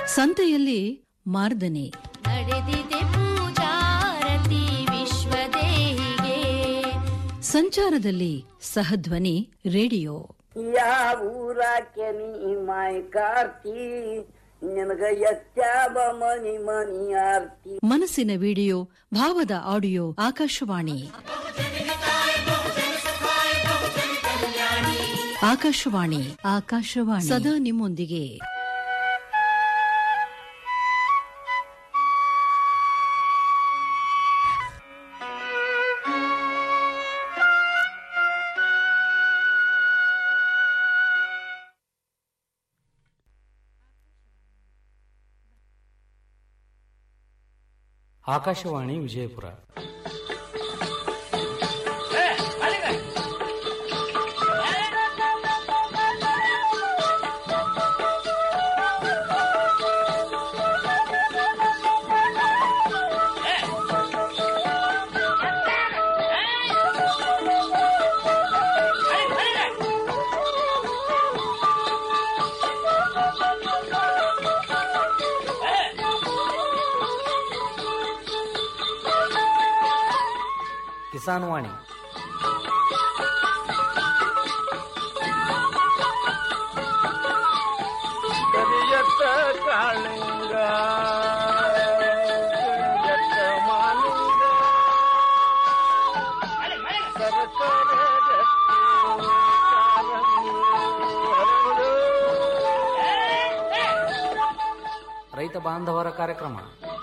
ಸಂತೆಯಲ್ಲಿ ಮಾರ್ದನೆ ನಡೆದಿದೆ ಪೂಜಾರತಿ ವಿಶ್ವದೇಹಿಗೆ ಸಂಚಾರದಲ್ಲಿ ಸಹಧ್ವನಿ ರೇಡಿಯೋ ಯಾವೂರಾಕೆ ನೀ ಮಾಯ್ ಕಾರ್ತಿ ನಿನಗ ಎತ್ಯಾವ ಮನಿ ಮನಿ ಆರ್ತಿ ಮನಸ್ಸಿನ ವಿಡಿಯೋ ಭಾವದ ಆಡಿಯೋ ಆಕಾಶವಾಣಿ ಆಕಾಶವಾಣಿ ಆಕಾಶವಾಣಿ ಸದಾ ನಿಮ್ಮೊಂದಿಗೆ ಆಕಾಶವಾಣಿ ವಿಜಯಪುರ ಕಿಸಾನ್ ವಾಣಿ ಕರಿಯತ್ತ ಕಾಳಿಂಗ ಕರಿಯತ್ತ ಮಾಲಿಂಗ ಸರಸರ ರಕ್ತಿ ಕಾರಂಗಿ ಹರಡು. ರೈತ ಬಾಂಧವರ ಕಾರ್ಯಕ್ರಮ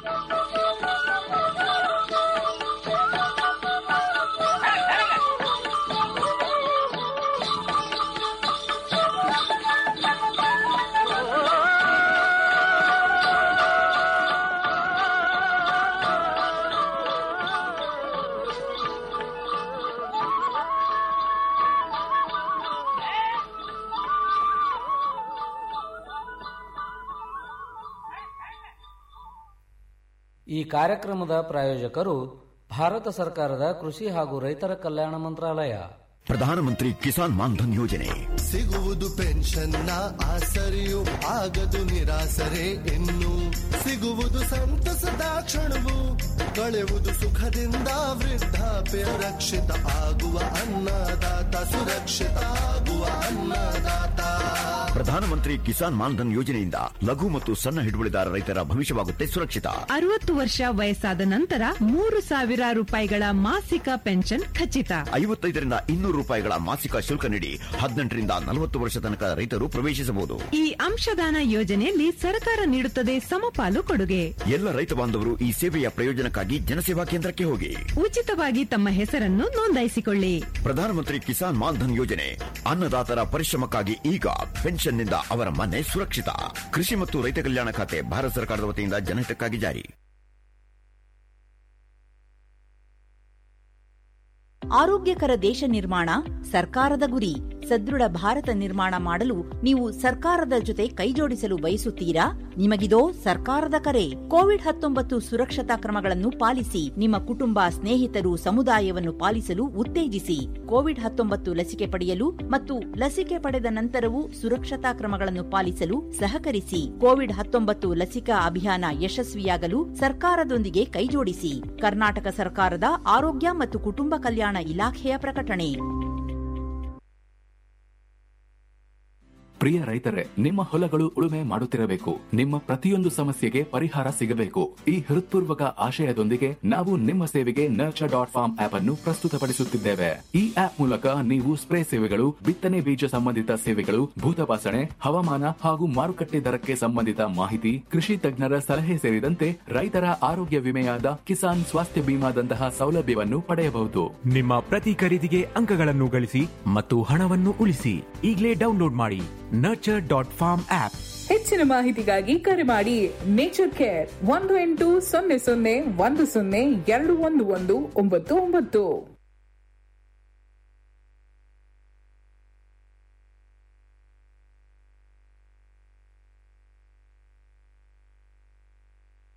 ಈ ಕಾರ್ಯಕ್ರಮದ ಪ್ರಾಯೋಜಕರು ಭಾರತ ಸರ್ಕಾರದ ಕೃಷಿ ಹಾಗೂ ರೈತರ ಕಲ್ಯಾಣ ಮಂತ್ರಾಲಯ ಪ್ರಧಾನಮಂತ್ರಿ ಕಿಸಾನ್ ಮಾನ್ಧನ್ ಯೋಜನೆ ಸಿಗುವುದು ಪೆನ್ಷನ್ನ ಆಸರೆಯು ಆಗದು ನಿರಾಸರೆ ಇನ್ನು ಸಿಗುವುದು ಸಂತಸದ ಕ್ಷಣವು ಕಳೆಯುವುದು ಸುಖದಿಂದ ವೃದ್ಧಾಪ್ಯ ರಕ್ಷಿತ ಆಗುವ ಅನ್ನದಾತ ಸುರಕ್ಷಿತ ಆಗುವ ಅನ್ನದಾತ ಪ್ರಧಾನಮಂತ್ರಿ ಕಿಸಾನ್ ಮಾನ್ಧನ್ ಯೋಜನೆಯಿಂದ ಲಘು ಮತ್ತು ಸಣ್ಣ ಹಿಡುವಳಿದಾರ ರೈತರ ಭವಿಷ್ಯವಾಗುತ್ತೆ ಸುರಕ್ಷಿತ ಅರವತ್ತು ವರ್ಷ ವಯಸ್ಸಾದ ನಂತರ ಮೂರು ಸಾವಿರ ರೂಪಾಯಿಗಳ ಮಾಸಿಕ ಪೆನ್ಷನ್ ಖಚಿತ ಐವತ್ತೈದರಿಂದ ಇನ್ನೂರು ರೂಪಾಯಿಗಳ ಮಾಸಿಕ ಶುಲ್ಕ ನೀಡಿ ಹದಿನೆಂಟರಿಂದ ನಲವತ್ತು ವರ್ಷ ತನಕ ರೈತರು ಪ್ರವೇಶಿಸಬಹುದು ಈ ಅಂಶದಾನ ಯೋಜನೆಯಲ್ಲಿ ಸರ್ಕಾರ ನೀಡುತ್ತದೆ ಸಮಪಾಲು ಕೊಡುಗೆ ಎಲ್ಲ ರೈತ ಬಾಂಧವರು ಈ ಸೇವೆಯ ಪ್ರಯೋಜನಕ್ಕಾಗಿ ಜನಸೇವಾ ಕೇಂದ್ರಕ್ಕೆ ಹೋಗಿ ಉಚಿತವಾಗಿ ತಮ್ಮ ಹೆಸರನ್ನು ನೋಂದಾಯಿಸಿಕೊಳ್ಳಿ ಪ್ರಧಾನಮಂತ್ರಿ ಕಿಸಾನ್ ಮಾನ್ಧನ್ ಯೋಜನೆ ಅನ್ನದಾತರ ಪರಿಶ್ರಮಕ್ಕಾಗಿ ಈಗ ಪೆನ್ಷನ್ನಿಂದ ಅವರ ಮನೆ ಸುರಕ್ಷಿತ ಕೃಷಿ ಮತ್ತು ರೈತ ಕಲ್ಯಾಣ ಖಾತೆ ಭಾರತ ಸರ್ಕಾರದ ವತಿಯಿಂದ ಜನಹಿತಕ್ಕಾಗಿ ಜಾರಿ ಆರೋಗ್ಯಕರ ದೇಶ ನಿರ್ಮಾಣ ಸರ್ಕಾರದ ಗುರಿ ಸದೃಢ ಭಾರತ ನಿರ್ಮಾಣ ಮಾಡಲು ನೀವು ಸರ್ಕಾರದ ಜೊತೆ ಕೈಜೋಡಿಸಲು ಬಯಸುತ್ತೀರಾ ನಿಮಗಿದೋ ಸರ್ಕಾರದ ಕರೆ ಕೋವಿಡ್ ಹತ್ತೊಂಬತ್ತು ಸುರಕ್ಷತಾ ಕ್ರಮಗಳನ್ನು ಪಾಲಿಸಿ ನಿಮ್ಮ ಕುಟುಂಬ ಸ್ನೇಹಿತರು ಸಮುದಾಯವನ್ನು ಪಾಲಿಸಲು ಉತ್ತೇಜಿಸಿ ಕೋವಿಡ್ ಹತ್ತೊಂಬತ್ತು ಲಸಿಕೆ ಪಡೆಯಲು ಮತ್ತು ಲಸಿಕೆ ಪಡೆದ ನಂತರವೂ ಸುರಕ್ಷತಾ ಕ್ರಮಗಳನ್ನು ಪಾಲಿಸಲು ಸಹಕರಿಸಿ ಕೋವಿಡ್ ಹತ್ತೊಂಬತ್ತು ಲಸಿಕಾ ಅಭಿಯಾನ ಯಶಸ್ವಿಯಾಗಲು ಸರ್ಕಾರದೊಂದಿಗೆ ಕೈಜೋಡಿಸಿ ಕರ್ನಾಟಕ ಸರ್ಕಾರದ ಆರೋಗ್ಯ ಮತ್ತು ಕುಟುಂಬ ಕಲ್ಯಾಣ ಇಲಾಖೆಯ ಪ್ರಕಟಣೆ ಪ್ರಿಯ ರೈತರೇ ನಿಮ್ಮ ಹೊಲಗಳು ಉಳುಮೆ ಮಾಡುತ್ತಿರಬೇಕು ನಿಮ್ಮ ಪ್ರತಿಯೊಂದು ಸಮಸ್ಯೆಗೆ ಪರಿಹಾರ ಸಿಗಬೇಕು ಈ ಹೃತ್ಪೂರ್ವಕ ಆಶಯದೊಂದಿಗೆ ನಾವು ನಿಮ್ಮ ಸೇವೆಗೆ ನರ್ಚರ್ ಡಾಟ್ ಫಾರ್ಮ್ ಆಪ್ ಅನ್ನು ಪ್ರಸ್ತುತಪಡಿಸುತ್ತಿದ್ದೇವೆ ಈ ಆಪ್ ಮೂಲಕ ನೀವು ಸ್ಪ್ರೇ ಸೇವೆಗಳು ಬಿತ್ತನೆ ಬೀಜ ಸಂಬಂಧಿತ ಸೇವೆಗಳು ಭೂತಪಾಸಣೆ ಹವಾಮಾನ ಹಾಗೂ ಮಾರುಕಟ್ಟೆ ದರಕ್ಕೆ ಸಂಬಂಧಿತ ಮಾಹಿತಿ ಕೃಷಿ ತಜ್ಞರ ಸಲಹೆ ಸೇರಿದಂತೆ ರೈತರ ಆರೋಗ್ಯ ವಿಮೆಯಾದ ಕಿಸಾನ್ ಸ್ವಾಸ್ಥ್ಯ ಬಿಮಾದಂತಹ ಸೌಲಭ್ಯವನ್ನು ಪಡೆಯಬಹುದು ನಿಮ್ಮ ಪ್ರತಿ ಖರೀದಿಗೆ ಅಂಕಗಳನ್ನು ಗಳಿಸಿ ಮತ್ತು ಹಣವನ್ನು ಉಳಿಸಿ ಈಗಲೇ ಡೌನ್ಲೋಡ್ ಮಾಡಿ ನರ್ಚರ್ ಡಾಟ್ ಫಾರ್ಮ್ ಆಪ್ ಹೆಚ್ಚಿನ ಮಾಹಿತಿಗಾಗಿ ಕರೆ ಮಾಡಿ ನೇಚರ್ ಕೇರ್ ಒಂದು ಎಂಟು ಸೊನ್ನೆ ಸೊನ್ನೆ ಒಂದು ಸೊನ್ನೆ ಎರಡು ಒಂದು ಒಂದು ಒಂಬತ್ತು ಒಂಬತ್ತು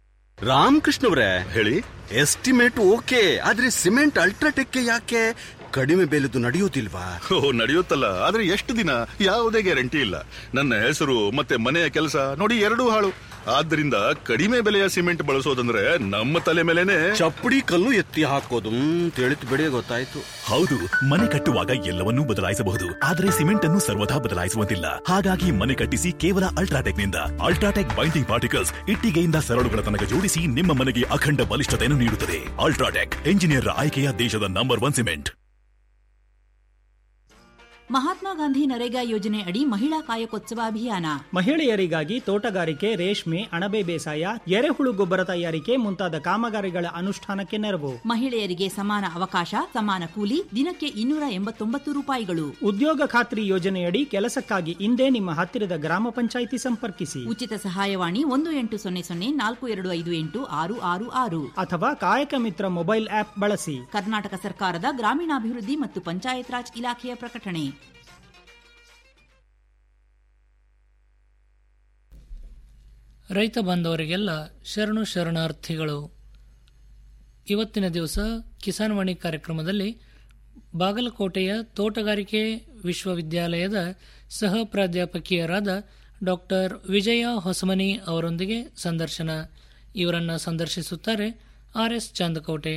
ರಾಮಕೃಷ್ಣ ಅವರೇ ಹೇಳಿ ಎಸ್ಟಿಮೇಟ್ ಓಕೆ ಆದ್ರೆ ಸಿಮೆಂಟ್ ಅಲ್ಟ್ರಾಟೆಕ್ ಯಾಕೆ ಕಡಿಮೆ ಬೆಲೆದು ನಡೆಯೋದಿಲ್ವಾ ಓ ನಡೆಯುತ್ತಲ್ಲ ಆದ್ರೆ ಎಷ್ಟು ದಿನ ಯಾವುದೇ ಗ್ಯಾರಂಟಿ ಇಲ್ಲ ನನ್ನ ಹೆಸರು ಮತ್ತೆ ಮನೆಯ ಕೆಲಸ ನೋಡಿ ಎರಡೂ ಹಾಳು ಆದ್ದರಿಂದ ಕಡಿಮೆ ಬೆಲೆಯ ಸಿಮೆಂಟ್ ಬಳಸೋದಂದ್ರೆ ನಮ್ಮ ತಲೆ ಮೇಲೆನೆ ಚಪ್ಪಡಿ ಕಲ್ಲು ಎತ್ತಿ ಹಾಕೋದು ತಿಳಿತು ಬಿಡಿ ಗೊತ್ತಾಯ್ತು ಹೌದು ಮನೆ ಕಟ್ಟುವಾಗ ಎಲ್ಲವನ್ನೂ ಬದಲಾಯಿಸಬಹುದು ಆದರೆ ಸಿಮೆಂಟ್ ಅನ್ನು ಸರ್ವದಾ ಬದಲಾಯಿಸುವಂತಿಲ್ಲ ಹಾಗಾಗಿ ಮನೆ ಕಟ್ಟಿಸಿ ಕೇವಲ ಅಲ್ಟ್ರಾಟೆಕ್ ನಿಂದ ಅಲ್ಟ್ರಾಟೆಕ್ ಬೈಂಡಿಂಗ್ ಪಾರ್ಟಿಕಲ್ಸ್ ಇಟ್ಟಿಗೆಯಿಂದ ಸರಳುಗಳ ತನಕ ಜೋಡಿಸಿ ನಿಮ್ಮ ಮನೆಗೆ ಅಖಂಡ ಬಲಿಷ್ಠತೆಯನ್ನು ನೀಡುತ್ತದೆ ಅಲ್ಟ್ರಾಟೆಕ್ ಎಂಜಿನಿಯರ್ ಆಯ್ಕೆಯ ದೇಶದ number one cement Mahatma Gandhi NREGA ಯೋಜನೆ ಅಡಿ ಮಹಿಳಾ ಕಾಯಕೋತ್ಸವ ಅಭಿಯಾನ ಮಹಿಳೆಯರಿಗಾಗಿ ತೋಟಗಾರಿಕೆ ರೇಷ್ಮೆ ಅಣಬೆ ಬೇಸಾಯ ಎರೆಹುಳು ಗೊಬ್ಬರ ತಯಾರಿಕೆ ಮುಂತಾದ ಕಾಮಗಾರಿಗಳ ಅನುಷ್ಠಾನಕ್ಕೆ ನೆರವು ಮಹಿಳೆಯರಿಗೆ ಸಮಾನ ಅವಕಾಶ ಸಮಾನ ಕೂಲಿ ದಿನಕ್ಕೆ ಇನ್ನೂರ ಎಂಬತ್ತೊಂಬತ್ತು ರೂಪಾಯಿಗಳು ಉದ್ಯೋಗ ಖಾತ್ರಿ ಯೋಜನೆಯಡಿ ಕೆಲಸಕ್ಕಾಗಿ ಇಂದೇ ನಿಮ್ಮ ಹತ್ತಿರದ ಗ್ರಾಮ ಪಂಚಾಯಿತಿ ಸಂಪರ್ಕಿಸಿ ಉಚಿತ ಸಹಾಯವಾಣಿ ಒಂದು ಎಂಟು ಸೊನ್ನೆ ಸೊನ್ನೆ ನಾಲ್ಕು ಎರಡು ಐದು ಎಂಟು ಆರು ಆರು ಆರು ಅಥವಾ ಕಾಯಕ ಮಿತ್ರ ಮೊಬೈಲ್ ಆಪ್ ಬಳಸಿ ಕರ್ನಾಟಕ ಸರ್ಕಾರದ ಗ್ರಾಮೀಣಾಭಿವೃದ್ಧಿ ಮತ್ತು ಪಂಚಾಯತ್ ರಾಜ್ ಇಲಾಖೆಯ ಪ್ರಕಟಣೆ ರೈತ ಬಾಂಧವರಿಗೆಲ್ಲ ಶರಣು ಶರಣಾರ್ಥಿಗಳು ಇವತ್ತಿನ ದಿವಸ ಕಿಸಾನ್ ವಾಣಿ ಕಾರ್ಯಕ್ರಮದಲ್ಲಿ ಬಾಗಲಕೋಟೆಯ ತೋಟಗಾರಿಕೆ ವಿಶ್ವವಿದ್ಯಾಲಯದ ಸಹ ಪ್ರಾಧ್ಯಾಪಕಿಯರಾದ ಡಾಕ್ಟರ್ ವಿಜಯ ಹೊಸಮನಿ ಅವರೊಂದಿಗೆ ಸಂದರ್ಶನ ಇವರನ್ನು ಸಂದರ್ಶಿಸುತ್ತಾರೆ ಆರ್ ಎಸ್ ಚಾಂದಕೋಟೆ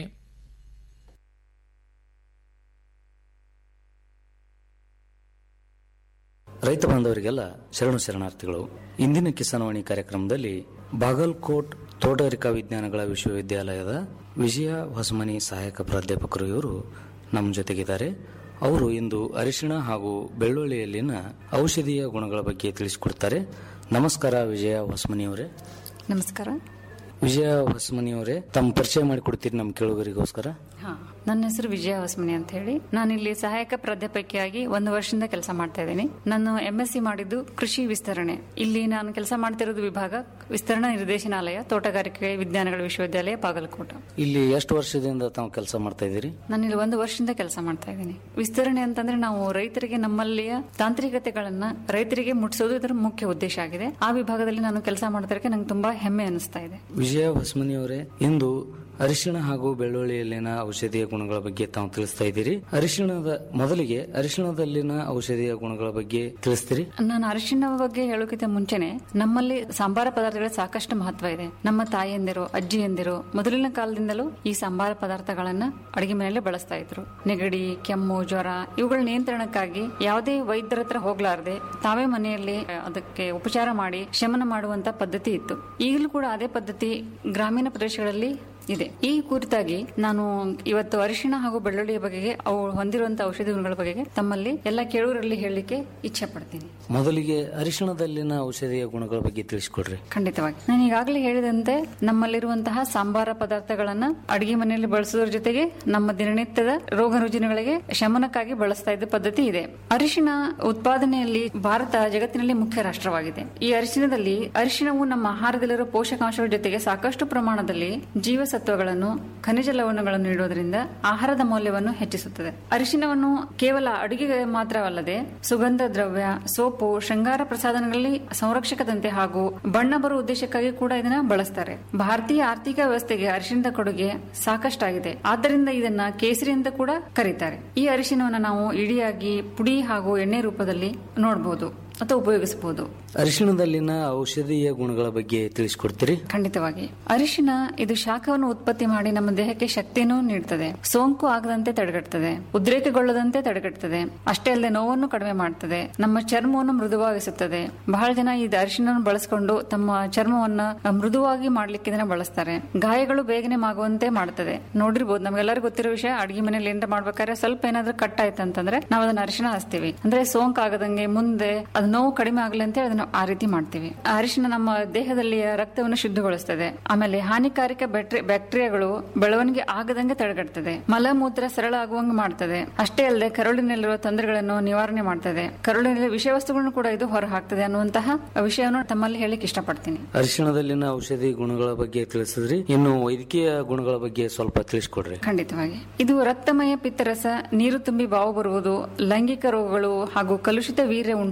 ರೈತ ಬಾಂಧವರಿಗೆಲ್ಲ ಶರಣು ಶರಣಾರ್ಥಿಗಳು ಇಂದಿನ ಕಿಸಾನವಾಣಿ ಕಾರ್ಯಕ್ರಮದಲ್ಲಿ ಬಾಗಲ್ಕೋಟ್ ತೋಟಗಾರಿಕಾ ವಿಜ್ಞಾನಗಳ ವಿಶ್ವವಿದ್ಯಾಲಯದ ವಿಜಯ ಹೊಸಮನಿ ಸಹಾಯಕ ಪ್ರಾಧ್ಯಾಪಕರು ಇವರು ನಮ್ಮ ಜೊತೆಗಿದ್ದಾರೆ ಅವರು ಇಂದು ಅರಿಶಿಣ ಹಾಗೂ ಬೆಳ್ಳುಳ್ಳಿಯಲ್ಲಿನ ಔಷಧೀಯ ಗುಣಗಳ ಬಗ್ಗೆ ತಿಳಿಸಿಕೊಡ್ತಾರೆ ನಮಸ್ಕಾರ ವಿಜಯ ಹೊಸಮನಿ ಅವರೇ ನಮಸ್ಕಾರ ವಿಜಯ ಹೊಸಮನಿ ಅವರೇ ತಮ್ಮ ಪರಿಚಯ ಮಾಡಿಕೊಡ್ತೀರಿ ನಮ್ಮ ಕೇಳುಗರಿಗೋಸ್ಕರ ಹಾ ನನ್ನ ಹೆಸರು ವಿಜಯ ಹೊಸಮನಿ ಅಂತ ಹೇಳಿ ನಾನಿಲ್ಲಿ ಸಹಾಯಕ ಪ್ರಾಧ್ಯಾಪಕಿಯಾಗಿ ಒಂದು ವರ್ಷದಿಂದ ಕೆಲಸ ಮಾಡ್ತಾ ಇದ್ದೀನಿ ನಾನು ಎಂ ಎಸ್ ಸಿ ಮಾಡಿದ್ದು ಕೃಷಿ ವಿಸ್ತರಣೆ ಇಲ್ಲಿ ನಾನು ಕೆಲಸ ಮಾಡ್ತಿರೋದು ವಿಭಾಗ ವಿಸ್ತರಣಾ ನಿರ್ದೇಶನಾಲಯ ತೋಟಗಾರಿಕೆ ವಿಜ್ಞಾನಗಳ ವಿಶ್ವವಿದ್ಯಾಲಯ ಬಾಗಲಕೋಟ ಇಲ್ಲಿ ಎಷ್ಟು ವರ್ಷದಿಂದ ತಾವು ಕೆಲಸ ಮಾಡ್ತಾ ಇದ್ದೀರಿ ನಾನಿಲ್ಲಿ ಒಂದು ವರ್ಷದಿಂದ ಕೆಲಸ ಮಾಡ್ತಾ ಇದ್ದೀನಿ ವಿಸ್ತರಣೆ ಅಂತಂದ್ರೆ ನಾವು ರೈತರಿಗೆ ನಮ್ಮಲ್ಲಿಯ ತಾಂತ್ರಿಕತೆಗಳನ್ನ ರೈತರಿಗೆ ಮುಟ್ಟಿಸೋದು ಇದರ ಮುಖ್ಯ ಉದ್ದೇಶ ಆಗಿದೆ ಆ ವಿಭಾಗದಲ್ಲಿ ನಾನು ಕೆಲಸ ಮಾಡ್ತಿರೋಕೆ ನಂಗೆ ತುಂಬಾ ಹೆಮ್ಮೆ ಅನಿಸ್ತಾ ಇದೆ ವಿಜಯ ಹೊಸಮನಿ ಅವರೇ ಇಂದು ಅರಿಶಿಣ ಹಾಗೂ ಬೆಳ್ಳುಳ್ಳಿಯಲ್ಲಿನ ಔಷಧೀಯ ಗುಣಗಳ ಬಗ್ಗೆ ತಾವು ತಿಳಿಸ್ತಾ ಇದ್ದೀರಿ ಅರಿಶಿಣದ ಮೊದಲಿಗೆ ಅರಿಶಿಣದಲ್ಲಿನ ಔಷಧೀಯ ಗುಣಗಳ ಬಗ್ಗೆ ತಿಳಿಸ್ತೀರಿ ನಾನು ಅರಿಶಿಣ ಬಗ್ಗೆ ಹೇಳೋಕ್ಕಿಂತ ಮುಂಚೆನೆ ನಮ್ಮಲ್ಲಿ ಸಾಂಬಾರ ಪದಾರ್ಥಗಳ ಸಾಕಷ್ಟು ಮಹತ್ವ ಇದೆ ನಮ್ಮ ತಾಯಿಯಂದಿರು ಅಜ್ಜಿಯಂದಿರು ಮೊದಲಿನ ಕಾಲದಿಂದಲೂ ಈ ಸಾಂಬಾರ ಪದಾರ್ಥಗಳನ್ನ ಅಡಿಗೆ ಮನೆಯಲ್ಲೇ ಬಳಸ್ತಾ ಇದ್ರು ನೆಗಡಿ ಕೆಮ್ಮು ಜ್ವರ ಇವುಗಳ ನಿಯಂತ್ರಣಕ್ಕಾಗಿ ಯಾವುದೇ ವೈದ್ಯರ ಹತ್ರ ಹೋಗ್ಲಾರ್ದೆ ತಾವೇ ಮನೆಯಲ್ಲಿ ಅದಕ್ಕೆ ಉಪಚಾರ ಮಾಡಿ ಶಮನ ಮಾಡುವಂತ ಪದ್ಧತಿ ಇತ್ತು ಈಗಲೂ ಕೂಡ ಅದೇ ಪದ್ಧತಿ ಗ್ರಾಮೀಣ ಪ್ರದೇಶಗಳಲ್ಲಿ ಇದೆ ಈ ಕುರಿತಾಗಿ ನಾನು ಇವತ್ತು ಅರಿಶಿಣ ಹಾಗೂ ಬೆಳ್ಳುಳ್ಳಿಯ ಬಗೆಗೆ ಅವು ಹೊಂದಿರುವಂತಹ ಔಷಧಿ ಗುಣಗಳ ಬಗೆಗೆ ತಮ್ಮಲ್ಲಿ ಎಲ್ಲ ಕೇಳುವರಲ್ಲಿ ಹೇಳಲಿಕ್ಕೆ ಇಚ್ಛೆ ಪಡ್ತೀನಿ ಮೊದಲಿಗೆ ಅರಿಶಿಣದಲ್ಲಿನ ಔಷಧೀಯ ಗುಣಗಳ ಬಗ್ಗೆ ತಿಳಿಸಿಕೊಡ್ರಿ ಖಂಡಿತವಾಗಿ ನಾನು ಈಗಾಗಲೇ ಹೇಳಿದಂತೆ ನಮ್ಮಲ್ಲಿರುವಂತಹ ಸಾಂಬಾರ ಪದಾರ್ಥಗಳನ್ನ ಅಡಿಗೆ ಮನೆಯಲ್ಲಿ ಬಳಸೋದ್ರ ಜೊತೆಗೆ ನಮ್ಮ ದಿನನಿತ್ಯದ ರೋಗ ರುಜಿನಗಳಿಗೆ ಶಮನಕ್ಕಾಗಿ ಬಳಸ್ತಾ ಇದ್ದ ಪದ್ಧತಿ ಇದೆ ಅರಿಶಿಣ ಉತ್ಪಾದನೆಯಲ್ಲಿ ಭಾರತ ಜಗತ್ತಿನಲ್ಲಿ ಮುಖ್ಯ ರಾಷ್ಟ್ರವಾಗಿದೆ ಈ ಅರಿಶಿಣದಲ್ಲಿ ಅರಿಶಿಣವು ನಮ್ಮ ಆಹಾರದಲ್ಲಿರುವ ಪೋಷಕಾಂಶಗಳ ಜೊತೆಗೆ ಸಾಕಷ್ಟು ಪ್ರಮಾಣದಲ್ಲಿ ಜೀವಸತ್ವಗಳನ್ನು ಖನಿಜ ಲವಣಗಳನ್ನು ನೀಡುವುದರಿಂದ ಆಹಾರದ ಮೌಲ್ಯವನ್ನು ಹೆಚ್ಚಿಸುತ್ತದೆ ಅರಿಶಿಣವನ್ನು ಕೇವಲ ಅಡುಗೆಗೆ ಮಾತ್ರವಲ್ಲದೆ ಸುಗಂಧ ದ್ರವ್ಯ ಸೋಪು ಶೃಂಗಾರ ಪ್ರಸಾದನಗಳಲ್ಲಿ ಸಂರಕ್ಷಕದಂತೆ ಹಾಗೂ ಬಣ್ಣ ಬರುವ ಉದ್ದೇಶಕ್ಕಾಗಿ ಕೂಡ ಇದನ್ನ ಬಳಸ್ತಾರೆ ಭಾರತೀಯ ಆರ್ಥಿಕ ವ್ಯವಸ್ಥೆಗೆ ಅರಿಶಿಣದ ಕೊಡುಗೆ ಸಾಕಷ್ಟಾಗಿದೆ ಆದ್ದರಿಂದ ಇದನ್ನ ಕೇಸರಿ ಅಂತ ಕೂಡ ಕರೀತಾರೆ ಈ ಅರಿಶಿಣವನ್ನು ನಾವು ಇಡಿಯಾಗಿ ಪುಡಿ ಹಾಗೂ ಎಣ್ಣೆ ರೂಪದಲ್ಲಿ ನೋಡಬಹುದು ಅಥವಾ ಉಪಯೋಗಿಸಬಹುದು ಅರಿಶಿಣದಲ್ಲಿನ ಔಷಧೀಯ ಗುಣಗಳ ಬಗ್ಗೆ ತಿಳಿಸಿಕೊಡ್ತೀರಿ ಖಂಡಿತವಾಗಿ ಅರಿಶಿಣ ಇದು ಶಾಖವನ್ನು ಉತ್ಪತ್ತಿ ಮಾಡಿ ನಮ್ಮ ದೇಹಕ್ಕೆ ಶಕ್ತಿಯನ್ನು ನೀಡುತ್ತದೆ ಸೋಂಕು ಆಗದಂತೆ ತಡೆಗಟ್ಟುತ್ತದೆ ಉದ್ರೇಕಗೊಳ್ಳದಂತೆ ತಡೆಗಟ್ಟುತ್ತದೆ ಅಷ್ಟೇ ಅಲ್ಲದೆ ನೋವನ್ನು ಕಡಿಮೆ ಮಾಡುತ್ತದೆ ನಮ್ಮ ಚರ್ಮವನ್ನು ಮೃದುವಾಗಿಸುತ್ತದೆ ಬಹಳ ಜನ ಈ ಅರಿಶಿಣ ಬಳಸಿಕೊಂಡು ತಮ್ಮ ಚರ್ಮವನ್ನ ಮೃದುವಾಗಿ ಮಾಡ್ಲಿಕ್ಕೆ ಇದನ್ನ ಬಳಸ್ತಾರೆ ಗಾಯಗಳು ಬೇಗನೆ ಮಾಗುವಂತೆ ಮಾಡುತ್ತದೆ ನೋಡಿರ್ಬೋದು ನಮ್ಗೆಲ್ಲರಿಗೂ ಗೊತ್ತಿರೋ ವಿಷಯ ಅಡಿಗೆ ಮನೇಲಿ ಏನಾರ ಮಾಡ್ಬೇಕಾದ್ರೆ ಸ್ವಲ್ಪ ಏನಾದ್ರೂ ಕಟ್ ಆಯ್ತು ಅಂತಂದ್ರೆ ನಾವು ಅದನ್ನ ಅರಿಶಿಣ ಹಚ್ತೀವಿ ಅಂದ್ರೆ ಸೋಂಕು ಆಗದಂಗೆ ಮುಂದೆ ಅದು ನೋವು ಕಡಿಮೆ ಆಗಲಿ ಅಂತ ಹೇಳಿ ಅದನ್ನ ಆ ರೀತಿ ಮಾಡ್ತೀವಿ ಆ ಅರಿಶಿಣ ನಮ್ಮ ದೇಹದಲ್ಲಿ ರಕ್ತವನ್ನು ಶುದ್ಧಗೊಳಿಸ್ತದೆ ಆಮೇಲೆ ಹಾನಿಕಾರಕ ಬ್ಯಾಕ್ಟೀರಿಯಾ ಬ್ಯಾಕ್ಟೀರಿಯಾಗಳು ಬೆಳವಣಿಗೆ ಆಗದಂಗೆ ತಡೆಗಟ್ಟುತ್ತದೆ ಮಲಮೂತ್ರ ಸರಳ ಆಗುವಂಗೆ ಮಾಡ್ತದೆ ಅಷ್ಟೇ ಅಲ್ಲದೆ ಕರುಳಿನಲ್ಲಿರುವ ತೊಂದರೆಗಳನ್ನು ನಿವಾರಣೆ ಮಾಡ್ತದೆ ಕರುಳಿನಲ್ಲಿ ವಿಷಯವಸ್ತುಗಳನ್ನು ಕೂಡ ಇದು ಹೊರ ಹಾಕ್ತದೆ ಅನ್ನುವಂತಹ ವಿಷಯವನ್ನು ತಮ್ಮಲ್ಲಿ ಹೇಳಿಕ್ ಇಷ್ಟಪಡ್ತೀನಿ ಅರಿಶಿಣದಲ್ಲಿನ ಔಷಧಿ ಗುಣಗಳ ಬಗ್ಗೆ ತಿಳಿಸಿದ್ರಿ ಇನ್ನು ವೈದ್ಯಕೀಯ ಗುಣಗಳ ಬಗ್ಗೆ ಸ್ವಲ್ಪ ತಿಳಿಸ್ಕೊಡ್ರಿ ಖಂಡಿತವಾಗಿ ಇದು ರಕ್ತಮಯ ಪಿತ್ತರಸ ನೀರು ತುಂಬಿ ಬಾವು ಬರುವುದು ಲೈಂಗಿಕ ರೋಗಗಳು ಹಾಗೂ ಕಲುಷಿತ ವೀರ್ಯ ಉಂಟಾಗದಂತೆ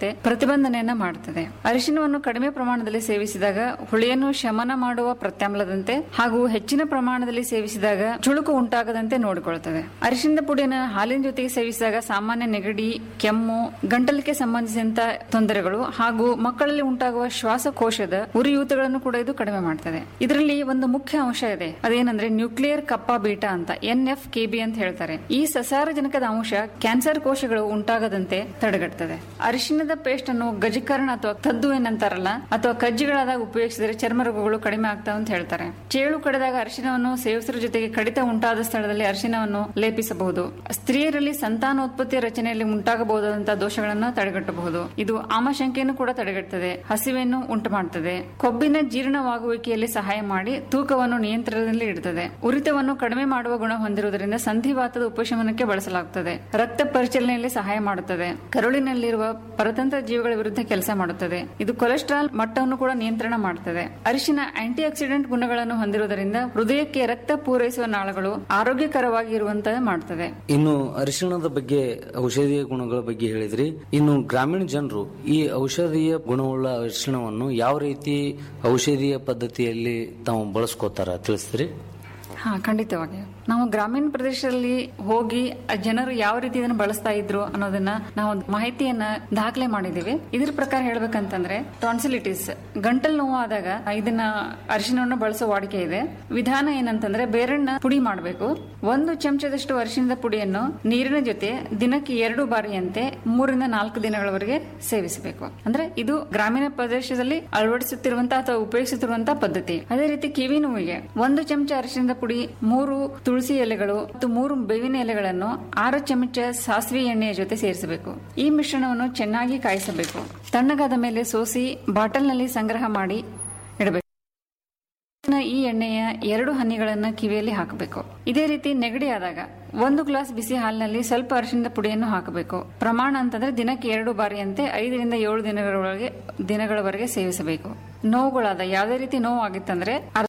ಉಂಟಾಗದಂತೆ ಪ್ರತಿಬಂಧನೆಯನ್ನ ಮಾಡುತ್ತದೆ ಅರಿಶಿನವನ್ನು ಕಡಿಮೆ ಪ್ರಮಾಣದಲ್ಲಿ ಸೇವಿಸಿದಾಗ ಹುಳಿಯನ್ನು ಶಮನ ಮಾಡುವ ಪ್ರತ್ಯಾಮ್ಲದಂತೆ ಹಾಗೂ ಹೆಚ್ಚಿನ ಪ್ರಮಾಣದಲ್ಲಿ ಸೇವಿಸಿದಾಗ ಚುಳುಕು ಉಂಟಾಗದಂತೆ ನೋಡಿಕೊಳ್ಳುತ್ತದೆ ಅರಿಶಿನದ ಪುಡಿಯನ್ನು ಹಾಲಿನ ಜೊತೆಗೆ ಸೇವಿಸಿದಾಗ ಸಾಮಾನ್ಯ ನೆಗಡಿ ಕೆಮ್ಮು ಗಂಟಲಿಗೆ ಸಂಬಂಧಿಸಿದಂತ ತೊಂದರೆಗಳು ಹಾಗೂ ಮಕ್ಕಳಲ್ಲಿ ಉಂಟಾಗುವ ಶ್ವಾಸಕೋಶದ ಉರಿಯೂತಗಳನ್ನು ಕೂಡ ಇದು ಕಡಿಮೆ ಮಾಡ್ತದೆ ಇದರಲ್ಲಿ ಒಂದು ಮುಖ್ಯ ಅಂಶ ಇದೆ ಅದೇನಂದ್ರೆ ನ್ಯೂಕ್ಲಿಯರ್ ಕಪ್ಪಾ ಬೀಟಾ ಅಂತ ಎನ್ ಎಫ್ ಕೆಬಿ ಅಂತ ಹೇಳ್ತಾರೆ ಈ ಸಸಾರಜನಕದ ಅಂಶ ಕ್ಯಾನ್ಸರ್ ಕೋಶಗಳು ಉಂಟಾಗದಂತೆ ತಡೆಗಟ್ಟುತ್ತದೆ ಅರಿಶಿಣದ ಪೇಸ್ಟ್ ಅನ್ನು ಗಜಕರಣ ಅಥವಾ ತದ್ದು ಏನಂತಾರಲ್ಲ ಅಥವಾ ಕಜ್ಜಿಗಳಾದಾಗ ಉಪಯೋಗಿಸಿದರೆ ಚರ್ಮ ರೋಗಗಳು ಕಡಿಮೆ ಆಗ್ತಾವ ಅಂತ ಹೇಳ್ತಾರೆ ಚೇಳು ಕಡಿದಾಗ ಅರಿಶಿನವನ್ನು ಸೇವಿಸುವ ಜೊತೆಗೆ ಕಡಿತ ಉಂಟಾದ ಸ್ಥಳದಲ್ಲಿ ಅರಿಶಿನವನ್ನು ಲೇಪಿಸಬಹುದು ಸ್ತ್ರೀಯರಲ್ಲಿ ಸಂತಾನೋತ್ಪತ್ತಿ ರಚನೆಯಲ್ಲಿ ಉಂಟಾಗಬಹುದಾದಂತಹ ದೋಷಗಳನ್ನು ತಡೆಗಟ್ಟಬಹುದು ಇದು ಆಮಶಂಕೆಯನ್ನು ಕೂಡ ತಡೆಗಟ್ಟುತ್ತದೆ ಹಸಿವೆಯನ್ನು ಉಂಟು ಮಾಡುತ್ತದೆ ಕೊಬ್ಬಿನ ಜೀರ್ಣವಾಗುವಿಕೆಯಲ್ಲಿ ಸಹಾಯ ಮಾಡಿ ತೂಕವನ್ನು ನಿಯಂತ್ರಣದಲ್ಲಿ ಇಡುತ್ತದೆ ಉರಿತವನ್ನು ಕಡಿಮೆ ಮಾಡುವ ಗುಣ ಹೊಂದಿರುವುದರಿಂದ ಸಂಧಿವಾತದ ಉಪಶಮನಕ್ಕೆ ಬಳಸಲಾಗುತ್ತದೆ ರಕ್ತ ಪರಿಚಲನೆಯಲ್ಲಿ ಸಹಾಯ ಮಾಡುತ್ತದೆ ಕರುಳಿನಲ್ಲಿರುವ ಪರತಂತ್ರ ಜೀವಿಗಳ ವಿರುದ್ಧ ಕೆಲಸ ಮಾಡುತ್ತದೆ ಇದು ಕೊಲೆಸ್ಟ್ರಾಲ್ ಮಟ್ಟವನ್ನು ಕೂಡ ನಿಯಂತ್ರಣ ಮಾಡುತ್ತದೆ ಅರಿಶಿನ ಆಂಟಿ ಆಕ್ಸಿಡೆಂಟ್ ಗುಣಗಳನ್ನು ಹೊಂದಿರುವುದರಿಂದ ಹೃದಯಕ್ಕೆ ರಕ್ತ ಪೂರೈಸುವ ನಾಳಗಳು ಆರೋಗ್ಯಕರವಾಗಿ ಇರುವಂತಹ ಮಾಡುತ್ತದೆ ಇನ್ನು ಅರಿಶಿಣದ ಬಗ್ಗೆ ಔಷಧೀಯ ಗುಣಗಳ ಬಗ್ಗೆ ಹೇಳಿದ್ರಿ ಇನ್ನು ಗ್ರಾಮೀಣ ಜನರು ಈ ಔಷಧೀಯ ಗುಣವುಳ್ಳ ಅರಿಶಿಣವನ್ನು ಯಾವ ರೀತಿ ಔಷಧೀಯ ಪದ್ಧತಿಯಲ್ಲಿ ತಾವು ಬಳಸ್ಕೋತಾರ ತಿಳಿಸ್ತೀರಿ ಹಾ ಖಂಡಿತವಾಗಿ ನಾವು ಗ್ರಾಮೀಣ ಪ್ರದೇಶದಲ್ಲಿ ಹೋಗಿ ಆ ಜನರು ಯಾವ ರೀತಿ ಇದನ್ನು ಬಳಸ್ತಾ ಇದ್ರು ಅನ್ನೋದನ್ನ ನಾವು ಮಾಹಿತಿಯನ್ನ ದಾಖಲೆ ಮಾಡಿದೀವಿ ಇದ್ರ ಪ್ರಕಾರ ಹೇಳ್ಬೇಕಂತಂದ್ರೆ ಟಾನ್ಸಿಲಿಟಿಸ್ ಗಂಟಲ್ ನೋವು ಆದಾಗ ಇದನ್ನ ಅರಿಶಿನವನ್ನು ಬಳಸೋ ವಾಡಿಕೆ ಇದೆ ವಿಧಾನ ಏನಂತಂದ್ರೆ ಬೇರನ್ನ ಪುಡಿ ಮಾಡಬೇಕು ಒಂದು ಚಮಚದಷ್ಟು ಅರಿಶಿಣದ ಪುಡಿಯನ್ನು ನೀರಿನ ಜೊತೆ ದಿನಕ್ಕೆ ಎರಡು ಬಾರಿಯಂತೆ ಮೂರಿಂದ ನಾಲ್ಕು ದಿನಗಳವರೆಗೆ ಸೇವಿಸಬೇಕು ಅಂದ್ರೆ ಇದು ಗ್ರಾಮೀಣ ಪ್ರದೇಶದಲ್ಲಿ ಅಳವಡಿಸುತ್ತಿರುವಂತಹ ಅಥವಾ ಉಪಯೋಗಿಸುತ್ತಿರುವಂತಹ ಪದ್ಧತಿ ಅದೇ ರೀತಿ ಕಿವಿ ನೋವಿಗೆ ಒಂದು ಚಮಚ ಅರಿಶಿಣದ ಪುಡಿ ಮೂರು ತುಳಸಿ ಎಲೆಗಳು ಮತ್ತು ಮೂರು ಬೇವಿನ ಎಲೆಗಳನ್ನು ಆರು ಚಮಚ ಸಾಸಿವೆ ಎಣ್ಣೆಯ ಜೊತೆ ಸೇರಿಸಬೇಕು ಈ ಮಿಶ್ರಣವನ್ನು ಚೆನ್ನಾಗಿ ಕಾಯಿಸಬೇಕು ತಣ್ಣಗಾದ ಮೇಲೆ ಸೋಸಿ ಬಾಟಲ್ನಲ್ಲಿ ಸಂಗ್ರಹ ಮಾಡಿ ಇಡಬೇಕು ಈ ಎಣ್ಣೆಯ ಎರಡು ಹನಿಗಳನ್ನ ಕಿವಿಯಲ್ಲಿ ಹಾಕಬೇಕು ಇದೇ ರೀತಿ ನೆಗಡಿ ಆದಾಗ ಒಂದು ಗ್ಲಾಸ್ ಬಿಸಿ ಹಾಲಿನಲ್ಲಿ ಸ್ವಲ್ಪ ಅರಿಶಿಣದ ಪುಡಿಯನ್ನು ಹಾಕಬೇಕು ಪ್ರಮಾಣ ಅಂತಂದ್ರೆ ದಿನಕ್ಕೆ ಎರಡು ಬಾರಿಯಂತೆ ಐದರಿಂದ ಏಳು ದಿನಗಳವರೆಗೆ ದಿನಗಳವರೆಗೆ ಸೇವಿಸಬೇಕು ನೋವುಗಳಾದ ಯಾವುದೇ ರೀತಿ ನೋವು ಆಗಿತ್ತಂದ್ರೆ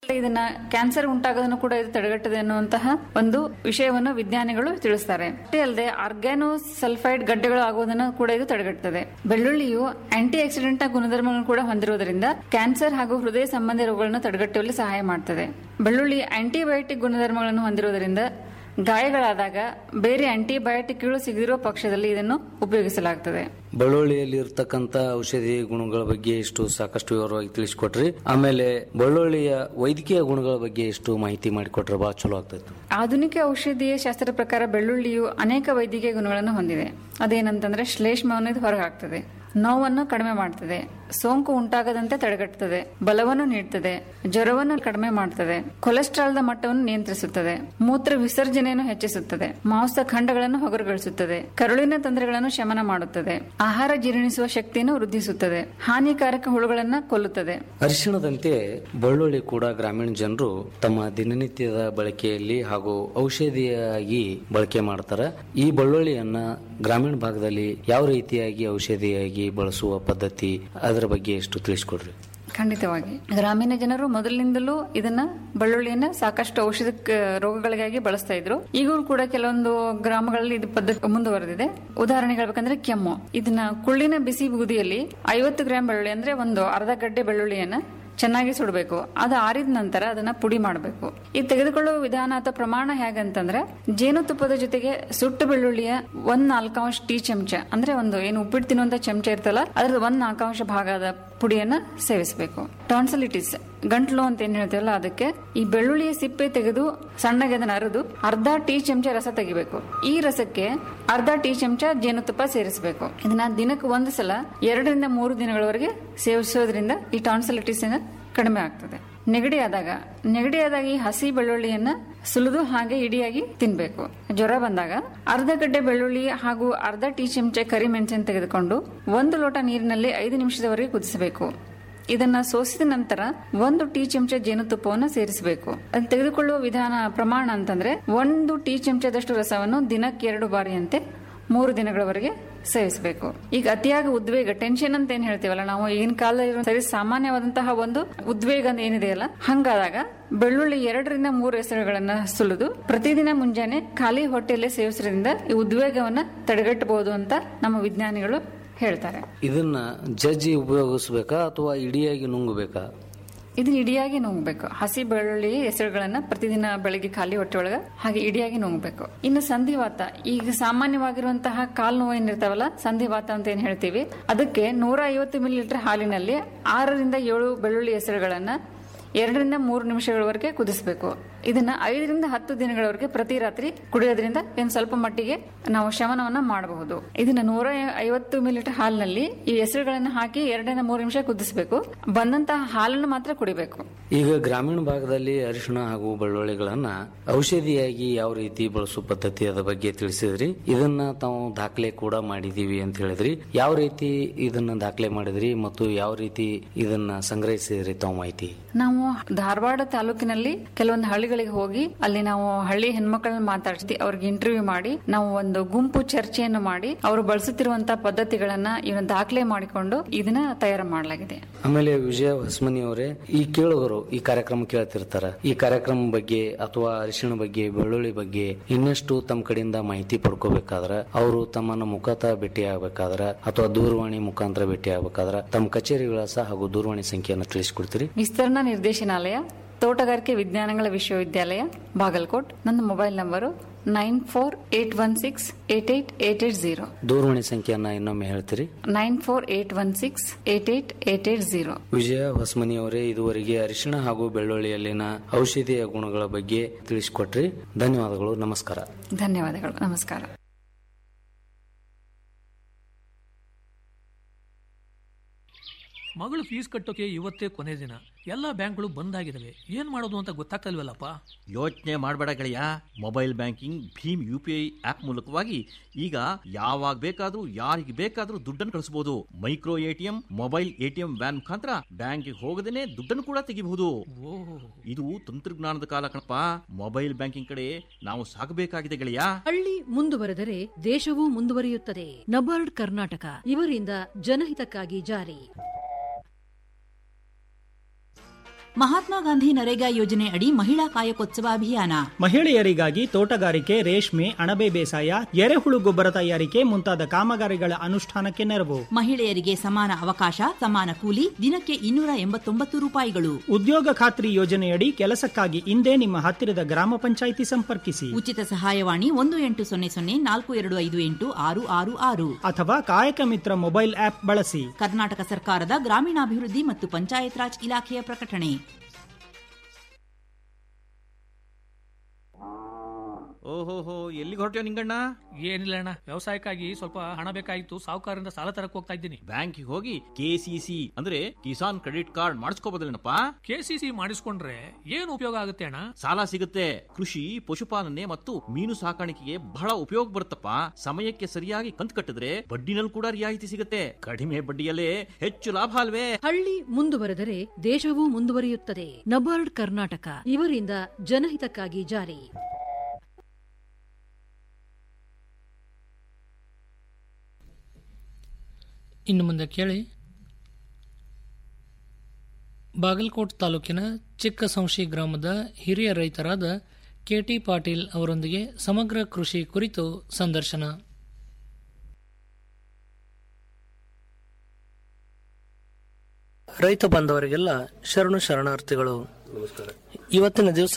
ಇದನ್ನ ಕ್ಯಾನ್ಸರ್ ಉಂಟಾಗೋದನ್ನು ಕೂಡ ಇದು ತಡೆಗಟ್ಟದೆ ಅನ್ನುವಂತಹ ಒಂದು ವಿಷಯವನ್ನು ವಿಜ್ಞಾನಿಗಳು ತಿಳಿಸ್ತಾರೆ ಅಷ್ಟೇ ಅಲ್ಲದೆ ಆರ್ಗ್ಯಾನೋ ಸಲ್ಫೈಡ್ ಗಡ್ಡೆಗಳು ಆಗುವುದನ್ನು ಕೂಡ ಇದು ತಡೆಗಟ್ಟುತ್ತದೆ ಬೆಳ್ಳುಳ್ಳಿಯು ಆಂಟಿ ಆಕ್ಸಿಡೆಂಟ್ ಗುಣಧರ್ಮಗಳನ್ನು ಕೂಡ ಹೊಂದಿರುವುದರಿಂದ ಕ್ಯಾನ್ಸರ್ ಹಾಗೂ ಹೃದಯ ಸಂಬಂಧಿ ರೋಗಗಳನ್ನು ತಡೆಗಟ್ಟುವಲ್ಲಿ ಸಹಾಯ ಮಾಡುತ್ತದೆ ಬೆಳ್ಳುಳ್ಳಿ ಆಂಟಿಬಯೋಟಿಕ್ ಗುಣಧರ್ಮಗಳನ್ನು ಹೊಂದಿರುವುದರಿಂದ ಗಾಯಗಳಾದಾಗ ಬೇರೆ ಆಂಟಿಬಯೋಟಿಕ್ಗಳು ಸಿಗದಿರುವ ಪಕ್ಷದಲ್ಲಿ ಇದನ್ನು ಉಪಯೋಗಿಸಲಾಗುತ್ತದೆ ಬೆಳ್ಳುಳ್ಳಿಯಲ್ಲಿ ಇರ್ತಕ್ಕಂತ ಔಷಧಿ ಗುಣಗಳ ಬಗ್ಗೆ ಇಷ್ಟು ಸಾಕಷ್ಟು ವಿವರವಾಗಿ ತಿಳಿಸ್ಕೊಟ್ರಿ ಆಮೇಲೆ ಬೆಳ್ಳುಳ್ಳಿಯ ವೈದ್ಯಕೀಯ ಗುಣಗಳ ಬಗ್ಗೆ ಇಷ್ಟು ಮಾಹಿತಿ ಮಾಡಿಕೊಟ್ರೆ ಬಹಳ ಚಲೋ ಆಗ್ತೈತಿ ಆಧುನಿಕ ಔಷಧೀಯ ಶಾಸ್ತ್ರದ ಪ್ರಕಾರ ಬೆಳ್ಳುಳ್ಳಿಯು ಅನೇಕ ವೈದ್ಯಕೀಯ ಗುಣಗಳನ್ನು ಹೊಂದಿದೆ ಅದೇನಂತಂದ್ರೆ ಶ್ಲೇಷ್ಮವನ್ನು ಇದು ಹೊರಗಾಗ್ತದೆ ನೋವನ್ನು ಕಡಿಮೆ ಮಾಡ್ತದೆ ಸೋಂಕು ಉಂಟಾಗದಂತೆ ತಡೆಗಟ್ಟುತ್ತದೆ ಬಲವನ್ನು ನೀಡುತ್ತದೆ ಜ್ವರವನ್ನು ಕಡಿಮೆ ಮಾಡುತ್ತದೆ ಕೊಲೆಸ್ಟ್ರಾಲ್ದ ಮಟ್ಟವನ್ನು ನಿಯಂತ್ರಿಸುತ್ತದೆ ಮೂತ್ರ ವಿಸರ್ಜನೆಯನ್ನು ಹೆಚ್ಚಿಸುತ್ತದೆ ಮಾಂಸ ಖಂಡಗಳನ್ನು ಹೊಗರುಗೊಳಿಸುತ್ತದೆ ಕರುಳಿನ ತೊಂದರೆಗಳನ್ನು ಶಮನ ಮಾಡುತ್ತದೆ ಆಹಾರ ಜೀರ್ಣಿಸುವ ಶಕ್ತಿಯನ್ನು ವೃದ್ಧಿಸುತ್ತದೆ ಹಾನಿಕಾರಕ ಹುಳುಗಳನ್ನು ಕೊಲ್ಲುತ್ತದೆ ಅರಿಶಿಣದಂತೆ ಬೆಳ್ಳುಳ್ಳಿ ಕೂಡ ಗ್ರಾಮೀಣ ಜನರು ತಮ್ಮ ದಿನನಿತ್ಯದ ಬಳಕೆಯಲ್ಲಿ ಹಾಗೂ ಔಷಧಿಯಾಗಿ ಬಳಕೆ ಮಾಡ್ತಾರೆ ಈ ಬೆಳ್ಳುಳ್ಳಿಯನ್ನ ಗ್ರಾಮೀಣ ಭಾಗದಲ್ಲಿ ಯಾವ ರೀತಿಯಾಗಿ ಔಷಧಿಯಾಗಿ ಬಳಸುವ ಪದ್ಧತಿ ಅದರ ಬಗ್ಗೆ ಎಷ್ಟು ತಿಳಿಸ್ಕೊಡ್ರಿ ಖಂಡಿತವಾಗಿ ಗ್ರಾಮೀಣ ಜನರು ಮೊದಲಿನಿಂದಲೂ ಇದನ್ನ ಬೆಳ್ಳುಳ್ಳಿಯನ್ನ ಸಾಕಷ್ಟು ಔಷಧ ರೋಗಗಳಿಗಾಗಿ ಬಳಸ್ತಾ ಇದ್ರು ಈಗಲೂ ಕೂಡ ಕೆಲವೊಂದು ಗ್ರಾಮಗಳಲ್ಲಿ ಇದು ಪದ್ಧತಿ ಮುಂದುವರೆದಿದೆ ಉದಾಹರಣೆ ಹೇಳ್ಬೇಕಂದ್ರೆ ಕೆಮ್ಮು ಇದನ್ನ ಕುಳ್ಳಿನ ಬಿಸಿ ಬೂದಿಯಲ್ಲಿ ಐವತ್ತು ಗ್ರಾಂ ಬೆಳ್ಳುಳ್ಳಿ ಅಂದ್ರೆ ಒಂದು ಅರ್ಧ ಗಡ್ಡೆ ಬೆಳ್ಳುಳ್ಳಿಯನ್ನ ಚೆನ್ನಾಗಿ ಸುಡಬೇಕು ಅದು ಆರಿದ ನಂತರ ಅದನ್ನ ಪುಡಿ ಮಾಡಬೇಕು ಇದು ತೆಗೆದುಕೊಳ್ಳುವ ವಿಧಾನ ಅಥವಾ ಪ್ರಮಾಣ ಹೇಗಂತಂದ್ರೆ ಜೇನುತುಪ್ಪದ ಜೊತೆಗೆ ಸುಟ್ಟು ಬೆಳ್ಳುಳ್ಳಿಯ ಒಂದ್ ನಾಲ್ಕಾಂಶ ಟೀ ಚಮಚ ಅಂದ್ರೆ ಒಂದು ಏನು ಉಪ್ಪಿಟ್ಟು ತಿನ್ನುವಂತ ಚಮಚ ಇರ್ತಲ್ಲ ಅದ್ರ ಒಂದ್ ನಾಲ್ಕಾಂಶ ಭಾಗದ ಪುಡಿಯನ್ನ ಸೇವಿಸಬೇಕು ಟಾನ್ಸಲಿಟಿಸ್ ಗಂಟ್ಲು ಅಂತ ಏನ್ ಹೇಳ್ತೀವಲ್ಲ ಅದಕ್ಕೆ ಈ ಬೆಳ್ಳುಳ್ಳಿಯ ಸಿಪ್ಪೆ ತೆಗೆದು ಸಣ್ಣಗೆ ಅದನ್ನ ಅರೆದು ಅರ್ಧ ಟೀ ಚಮಚ ರಸ ತೆಗಿಬೇಕು ಈ ರಸಕ್ಕೆ ಅರ್ಧ ಟೀ ಚಮಚ ಜೇನುತುಪ್ಪ ಸೇರಿಸಬೇಕು ಇದನ್ನ ದಿನಕ್ಕೆ ಒಂದು ಸಲ ಎರಡರಿಂದ ಮೂರು ದಿನಗಳವರೆಗೆ ಸೇವಿಸೋದ್ರಿಂದ ಈ ಟಾನ್ಸಲಿಟಿಸ್ ಕಡಿಮೆ ಆಗ್ತದೆ ನೆಗಡಿ ಆದಾಗ ನೆಗಡಿ ಆದಾಗ ಈ ಹಸಿ ಬೆಳ್ಳುಳ್ಳಿಯನ್ನ ಸುಲಿದು ಹಾಗೆ ಇಡಿಯಾಗಿ ತಿನ್ಬೇಕು ಜ್ವರ ಬಂದಾಗ ಅರ್ಧ ಗಡ್ಡೆ ಬೆಳ್ಳುಳ್ಳಿ ಹಾಗೂ ಅರ್ಧ ಟೀ ಚಮಚ ಕರಿಮೆಣಸನ್ನು ತೆಗೆದುಕೊಂಡು ಒಂದು ಲೋಟ ನೀರಿನಲ್ಲಿ ಐದು ನಿಮಿಷದವರೆಗೆ ಕುದಿಸಬೇಕು ಇದನ್ನ ಸೋಸಿದ ನಂತರ ಒಂದು ಟೀ ಚಮಚ ಜೇನುತುಪ್ಪವನ್ನು ಸೇರಿಸಬೇಕು ಅದು ತೆಗೆದುಕೊಳ್ಳುವ ವಿಧಾನ ಪ್ರಮಾಣ ಅಂತಂದ್ರೆ ಒಂದು ಟೀ ಚಮಚದಷ್ಟು ರಸವನ್ನು ದಿನಕ್ಕೆ ಎರಡು ಬಾರಿಯಂತೆ ಮೂರು ದಿನಗಳವರೆಗೆ ಸೇವಿಸಬೇಕು ಈಗ ಅತಿಯಾಗಿ ಉದ್ವೇಗ ಟೆನ್ಷನ್ ಅಂತ ಏನ್ ಹೇಳ್ತೀವಲ್ಲ ನಾವು ಈಗಿನ ಕಾಲದಲ್ಲಿ ಸರಿ ಸಾಮಾನ್ಯವಾದಂತಹ ಒಂದು ಉದ್ವೇಗ ಅಂತ ಏನಿದೆಯಲ್ಲ ಹಂಗಾದಾಗ ಬೆಳ್ಳುಳ್ಳಿ ಎರಡರಿಂದ ಮೂರು ಹೆಸರುಗಳನ್ನ ಸುಲಿದು ಪ್ರತಿದಿನ ಮುಂಜಾನೆ ಖಾಲಿ ಹೊಟ್ಟೆಯಲ್ಲೇ ಸೇವಿಸೋದ್ರಿಂದ ಈ ಉದ್ವೇಗವನ್ನ ತಡೆಗಟ್ಟಬಹುದು ಅಂತ ನಮ್ಮ ವಿಜ್ಞಾನಿಗಳು ಹೇಳ್ತಾರೆ ಇದನ್ನ ಜಜ್ಜಿ ಉಪಯೋಗಿಸ್ಬೇಕಾ ಅಥವಾ ಇಡಿಯಾಗಿ ನುಂಗಬೇಕಾ ಇದನ್ನ ಇಡಿಯಾಗಿ ನುಂಗ್ಬೇಕು ಹಸಿ ಬೆಳ್ಳುಳ್ಳಿ ಹೆಸರುಗಳನ್ನ ಪ್ರತಿದಿನ ಬೆಳಿಗ್ಗೆ ಖಾಲಿ ಹೊಟ್ಟೆ ಒಳಗ ಹಾಗೆ ಇಡಿಯಾಗಿ ನುಂಗ್ಬೇಕು ಇನ್ನು ಸಂಧಿವಾತ ಈಗ ಸಾಮಾನ್ಯವಾಗಿರುವಂತಹ ಕಾಲು ನೋವು ಏನಿರ್ತಾವಲ್ಲ ಸಂಧಿವಾತ ಅಂತ ಏನ್ ಹೇಳ್ತೀವಿ ಅದಕ್ಕೆ ನೂರ ಐವತ್ತು ಮಿಲಿ ಲೀಟರ್ ಹಾಲಿನಲ್ಲಿ ಆರರಿಂದ ಏಳು ಬೆಳ್ಳುಳ್ಳಿ ಹೆಸರುಗಳನ್ನ ಎರಡರಿಂದ ಮೂರು ನಿಮಿಷಗಳವರೆಗೆ ಕುದಿಸಬೇಕು ಇದನ್ನ ಐದರಿಂದ ಹತ್ತು ದಿನಗಳವರೆಗೆ ಪ್ರತಿ ರಾತ್ರಿ ಕುಡಿಯೋದ್ರಿಂದ ಏನ್ ಸ್ವಲ್ಪ ಮಟ್ಟಿಗೆ ನಾವು ಶಮನವನ್ನ ಮಾಡಬಹುದು ಇದನ್ನ ನೂರ ಐವತ್ತು ಮಿಲಿಲೀಟರ್ ಹಾಲಿನಲ್ಲಿ ಈ ಹೆಸರುಗಳನ್ನ ಹಾಕಿ ಎರಡರಿಂದ ಮೂರು ನಿಮಿಷ ಕುದಿಸಬೇಕು ಬಂದಂತಹ ಹಾಲನ್ನು ಮಾತ್ರ ಕುಡಿಬೇಕು ಈಗ ಗ್ರಾಮೀಣ ಭಾಗದಲ್ಲಿ ಅರಿಶಿಣ ಹಾಗೂ ಬೆಳ್ಳುಳ್ಳಿಗಳನ್ನ ಔಷಧಿಯಾಗಿ ಯಾವ ರೀತಿ ಬಳಸುವ ಪದ್ಧತಿ ಅದ ಬಗ್ಗೆ ತಿಳಿಸಿದ್ರಿ ಇದನ್ನ ತಾವು ದಾಖಲೆ ಕೂಡ ಮಾಡಿದೀವಿ ಅಂತ ಹೇಳಿದ್ರಿ ಯಾವ ರೀತಿ ಇದನ್ನ ದಾಖಲೆ ಮಾಡಿದ್ರಿ ಮತ್ತು ಯಾವ ರೀತಿ ಇದನ್ನ ಸಂಗ್ರಹಿಸಿದ್ರಿ ತಾವು ಮಾಹಿತಿ ನಾವು ಧಾರವಾಡ ತಾಲೂಕಿನಲ್ಲಿ ಕೆಲವೊಂದು ಹಳ್ಳಿಗಳಿಗೆ ಹೋಗಿ ಅಲ್ಲಿ ನಾವು ಹಳ್ಳಿ ಹೆಣ್ಮಕ್ಳನ್ನ ಮಾತಾಡ್ತಿ ಅವ್ರಿಗೆ ಇಂಟರ್ವ್ಯೂ ಮಾಡಿ ನಾವು ಒಂದು ಗುಂಪು ಚರ್ಚೆಯನ್ನು ಮಾಡಿ ಅವರು ಬಳಸುತ್ತಿರುವಂತಹ ಪದ್ಧತಿಗಳನ್ನ ಇವನ್ನ ದಾಖಲೆ ಮಾಡಿಕೊಂಡು ಇದನ್ನ ತಯಾರು ಮಾಡಲಾಗಿದೆ ಆಮೇಲೆ ವಿಜಯ ಹೊಸಮನಿ ಅವರೇ ಈ ಕೇಳುಗರು ಈ ಕಾರ್ಯಕ್ರಮ ಕೇಳ್ತಿರ್ತಾರ ಈ ಕಾರ್ಯಕ್ರಮ ಬಗ್ಗೆ ಅಥವಾ ಅರಿಶಿಣ ಬಗ್ಗೆ ಬೆಳ್ಳುಳ್ಳಿ ಬಗ್ಗೆ ಇನ್ನಷ್ಟು ತಮ್ಮ ಕಡೆಯಿಂದ ಮಾಹಿತಿ ಪಡ್ಕೋಬೇಕಾದ್ರ ಅವರು ತಮ್ಮನ್ನ ಮುಖತಃ ಭೇಟಿ ಆಗ್ಬೇಕಾದ್ರ ಅಥವಾ ದೂರವಾಣಿ ಮುಖಾಂತರ ಭೇಟಿ ಆಗ್ಬೇಕಾದ್ರ ತಮ್ಮ ಕಚೇರಿ ವಿಳಾಸ ಹಾಗೂ ದೂರವಾಣಿ ಸಂಖ್ಯೆಯನ್ನು ತಿಳಿಸ್ಕೊಡ್ತೀರಿ ವಿಸ್ತರಣಾ ನಿರ್ದೇಶನಾಲಯ ತೋಟಗಾರಿಕೆ ವಿಜ್ಞಾನಗಳ ವಿಶ್ವವಿದ್ಯಾಲಯ ಬಾಗಲಕೋಟ್ ನನ್ನ mobile number nine four eight one six eight eight eight eight zero ದೂರವಾಣಿ ಸಂಖ್ಯೆಯನ್ನ ಇನ್ನೊಮ್ಮೆ ಹೇಳ್ತೀರಿ nine four eight one six eight eight eight eight zero Vijaya Hosamani ಅವರೇ ಇದುವರೆಗೆ ಅರಿಶಿಣ ಹಾಗೂ ಬೆಳ್ಳುಳ್ಳಿಯಲ್ಲಿನ ಔಷಧೀಯ ಗುಣಗಳ ಬಗ್ಗೆ ತಿಳಿಸಿಕೊಟ್ರಿ ಧನ್ಯವಾದಗಳು ನಮಸ್ಕಾರ ಧನ್ಯವಾದಗಳು ನಮಸ್ಕಾರ ಮಗಳು ಫೀಸ್ ಕಟ್ಟೋಕೆ ಇವತ್ತೇ ಕೊನೆ ದಿನ ಎಲ್ಲ ಬ್ಯಾಂಕ್ಗಳು ಬಂದ್ ಆಗಿದಾವೆ ಏನ್ ಮಾಡೋದು ಅಂತ ಗೊತ್ತಾಗ್ತಲ್ವಲ್ಲಪ್ಪ ಯೋಚನೆ ಮಾಡಬೇಡ ಗೆಳೆಯ ಮೊಬೈಲ್ ಬ್ಯಾಂಕಿಂಗ್ ಭೀಮ್ ಯು ಪಿ ಐ ಆಪ್ ಮೂಲಕವಾಗಿ ಈಗ ಯಾವಾಗ ಬೇಕಾದ್ರೂ ಯಾರಿಗೆ ಬೇಕಾದ್ರೂ ದುಡ್ಡನ್ನು ಕಳಿಸಬಹುದು micro ATM mobile ATM van ಮುಖಾಂತರ ಬ್ಯಾಂಕಿಗೆ ಹೋಗದೇನೆ ದುಡ್ಡನ್ನು ಕೂಡ ತೆಗಿಬಹುದು ಇದು ತಂತ್ರಜ್ಞಾನದ ಕಾಲ ಕಣಪ್ಪ ಮೊಬೈಲ್ ಬ್ಯಾಂಕಿಂಗ್ ಕಡೆ ನಾವು ಸಾಗಬೇಕಾಗಿದೆ ಗೆಳೆಯ ಹಳ್ಳಿ ಮುಂದುವರೆದರೆ ದೇಶವೂ ಮುಂದುವರಿಯುತ್ತದೆ ನಬಾರ್ಡ್ ಕರ್ನಾಟಕ ಇವರಿಂದ ಜನಹಿತಕ್ಕಾಗಿ ಜಾರಿ ಮಹಾತ್ಮ ಗಾಂಧಿ ನರೇಗಾ ಯೋಜನೆ ಅಡಿ ಮಹಿಳಾ ಕಾಯಕೋತ್ಸವ ಅಭಿಯಾನ ಮಹಿಳೆಯರಿಗಾಗಿ ತೋಟಗಾರಿಕೆ ರೇಷ್ಮೆ ಅಣಬೆ ಬೇಸಾಯ ಎರೆಹುಳು ಗೊಬ್ಬರ ತಯಾರಿಕೆ ಮುಂತಾದ ಕಾಮಗಾರಿಗಳ ಅನುಷ್ಠಾನಕ್ಕೆ ನೆರವು ಮಹಿಳೆಯರಿಗೆ ಸಮಾನ ಅವಕಾಶ ಸಮಾನ ಕೂಲಿ ದಿನಕ್ಕೆ ಇನ್ನೂರ ಎಂಬತ್ತೊಂಬತ್ತು ರೂಪಾಯಿಗಳು ಉದ್ಯೋಗ ಖಾತ್ರಿ ಯೋಜನೆಯಡಿ ಕೆಲಸಕ್ಕಾಗಿ ಇಂದೇ ನಿಮ್ಮ ಹತ್ತಿರದ ಗ್ರಾಮ ಪಂಚಾಯಿತಿ ಸಂಪರ್ಕಿಸಿ ಉಚಿತ ಸಹಾಯವಾಣಿ ಒಂದು ಎಂಟು ಸೊನ್ನೆ ಸೊನ್ನೆ ನಾಲ್ಕು ಎರಡು ಐದು ಎಂಟು ಆರು ಆರು ಆರು ಅಥವಾ ಕಾಯಕ ಮಿತ್ರ ಮೊಬೈಲ್ ಆಪ್ ಬಳಸಿ ಕರ್ನಾಟಕ ಸರ್ಕಾರದ ಗ್ರಾಮೀಣಾಭಿವೃದ್ಧಿ ಮತ್ತು ಪಂಚಾಯತ್ ರಾಜ್ ಇಲಾಖೆಯ ಪ್ರಕಟಣೆ ಓಹೋಹೋ ಎಲ್ಲಿಗೆ ಹೊರಟ್ಯೋ ನಿಂಗಣ್ಣ ಏನಿಲ್ಲ ಅಣ್ಣ ವ್ಯವಸಾಯಕ್ಕಾಗಿ ಸ್ವಲ್ಪ ಹಣ ಬೇಕಾಗಿತ್ತು ಸಾಹುಕಾರರಿಂದ ಸಾಲ ತರಕ್ ಹೋಗ್ತಾ ಇದ್ದೀನಿ ಬ್ಯಾಂಕಿಗೆ ಹೋಗಿ ಕೆಸಿಸಿ ಅಂದ್ರೆ ಕಿಸಾನ್ ಕ್ರೆಡಿಟ್ ಕಾರ್ಡ್ ಮಾಡಿಸ್ಕೋಬೋದಲ್ಲೇನಪ್ಪ ಕೆಸಿಸಿ ಮಾಡಿಸ್ಕೊಂಡ್ರೆ ಏನು ಉಪಯೋಗ ಆಗುತ್ತೆ ಅಣ್ಣ ಸಾಲ ಸಿಗುತ್ತೆ ಕೃಷಿ ಪಶುಪಾಲನೆ ಮತ್ತು ಮೀನು ಸಾಕಾಣಿಕೆಗೆ ಬಹಳ ಉಪಯೋಗ ಬರುತ್ತಪ್ಪ ಸಮಯಕ್ಕೆ ಸರಿಯಾಗಿ ಕಂತು ಕಟ್ಟಿದ್ರೆ ಬಡ್ಡಿನಲ್ಲಿ ಕೂಡ ರಿಯಾಯಿತಿ ಸಿಗುತ್ತೆ ಕಡಿಮೆ ಬಡ್ಡಿಯಲ್ಲೇ ಹೆಚ್ಚು ಲಾಭ ಅಲ್ವೇ ಹಳ್ಳಿ ಮುಂದುವರೆದರೆ ದೇಶವೂ ಮುಂದುವರಿಯುತ್ತದೆ ನಬಾರ್ಡ್ ಕರ್ನಾಟಕ ಇವರಿಂದ ಜನಹಿತಕ್ಕಾಗಿ ಜಾರಿ ಇನ್ನು ಮುಂದೆ ಕೇಳಿ ಬಾಗಲಕೋಟ್ ತಾಲೂಕಿನ ಚಿಕ್ಕ ಸಂಶಿ ಗ್ರಾಮದ ಹಿರಿಯ ರೈತರಾದ ಕೆಟಿ ಪಾಟೀಲ್ ಅವರೊಂದಿಗೆ ಸಮಗ್ರ ಕೃಷಿ ಕುರಿತು ಸಂದರ್ಶನ ರೈತ ಬಾಂಧವರಿಗೆಲ್ಲ ಶರಣು ಶರಣಾರ್ಥಿಗಳು ನಮಸ್ಕಾರ ಇವತ್ತಿನ ದಿವಸ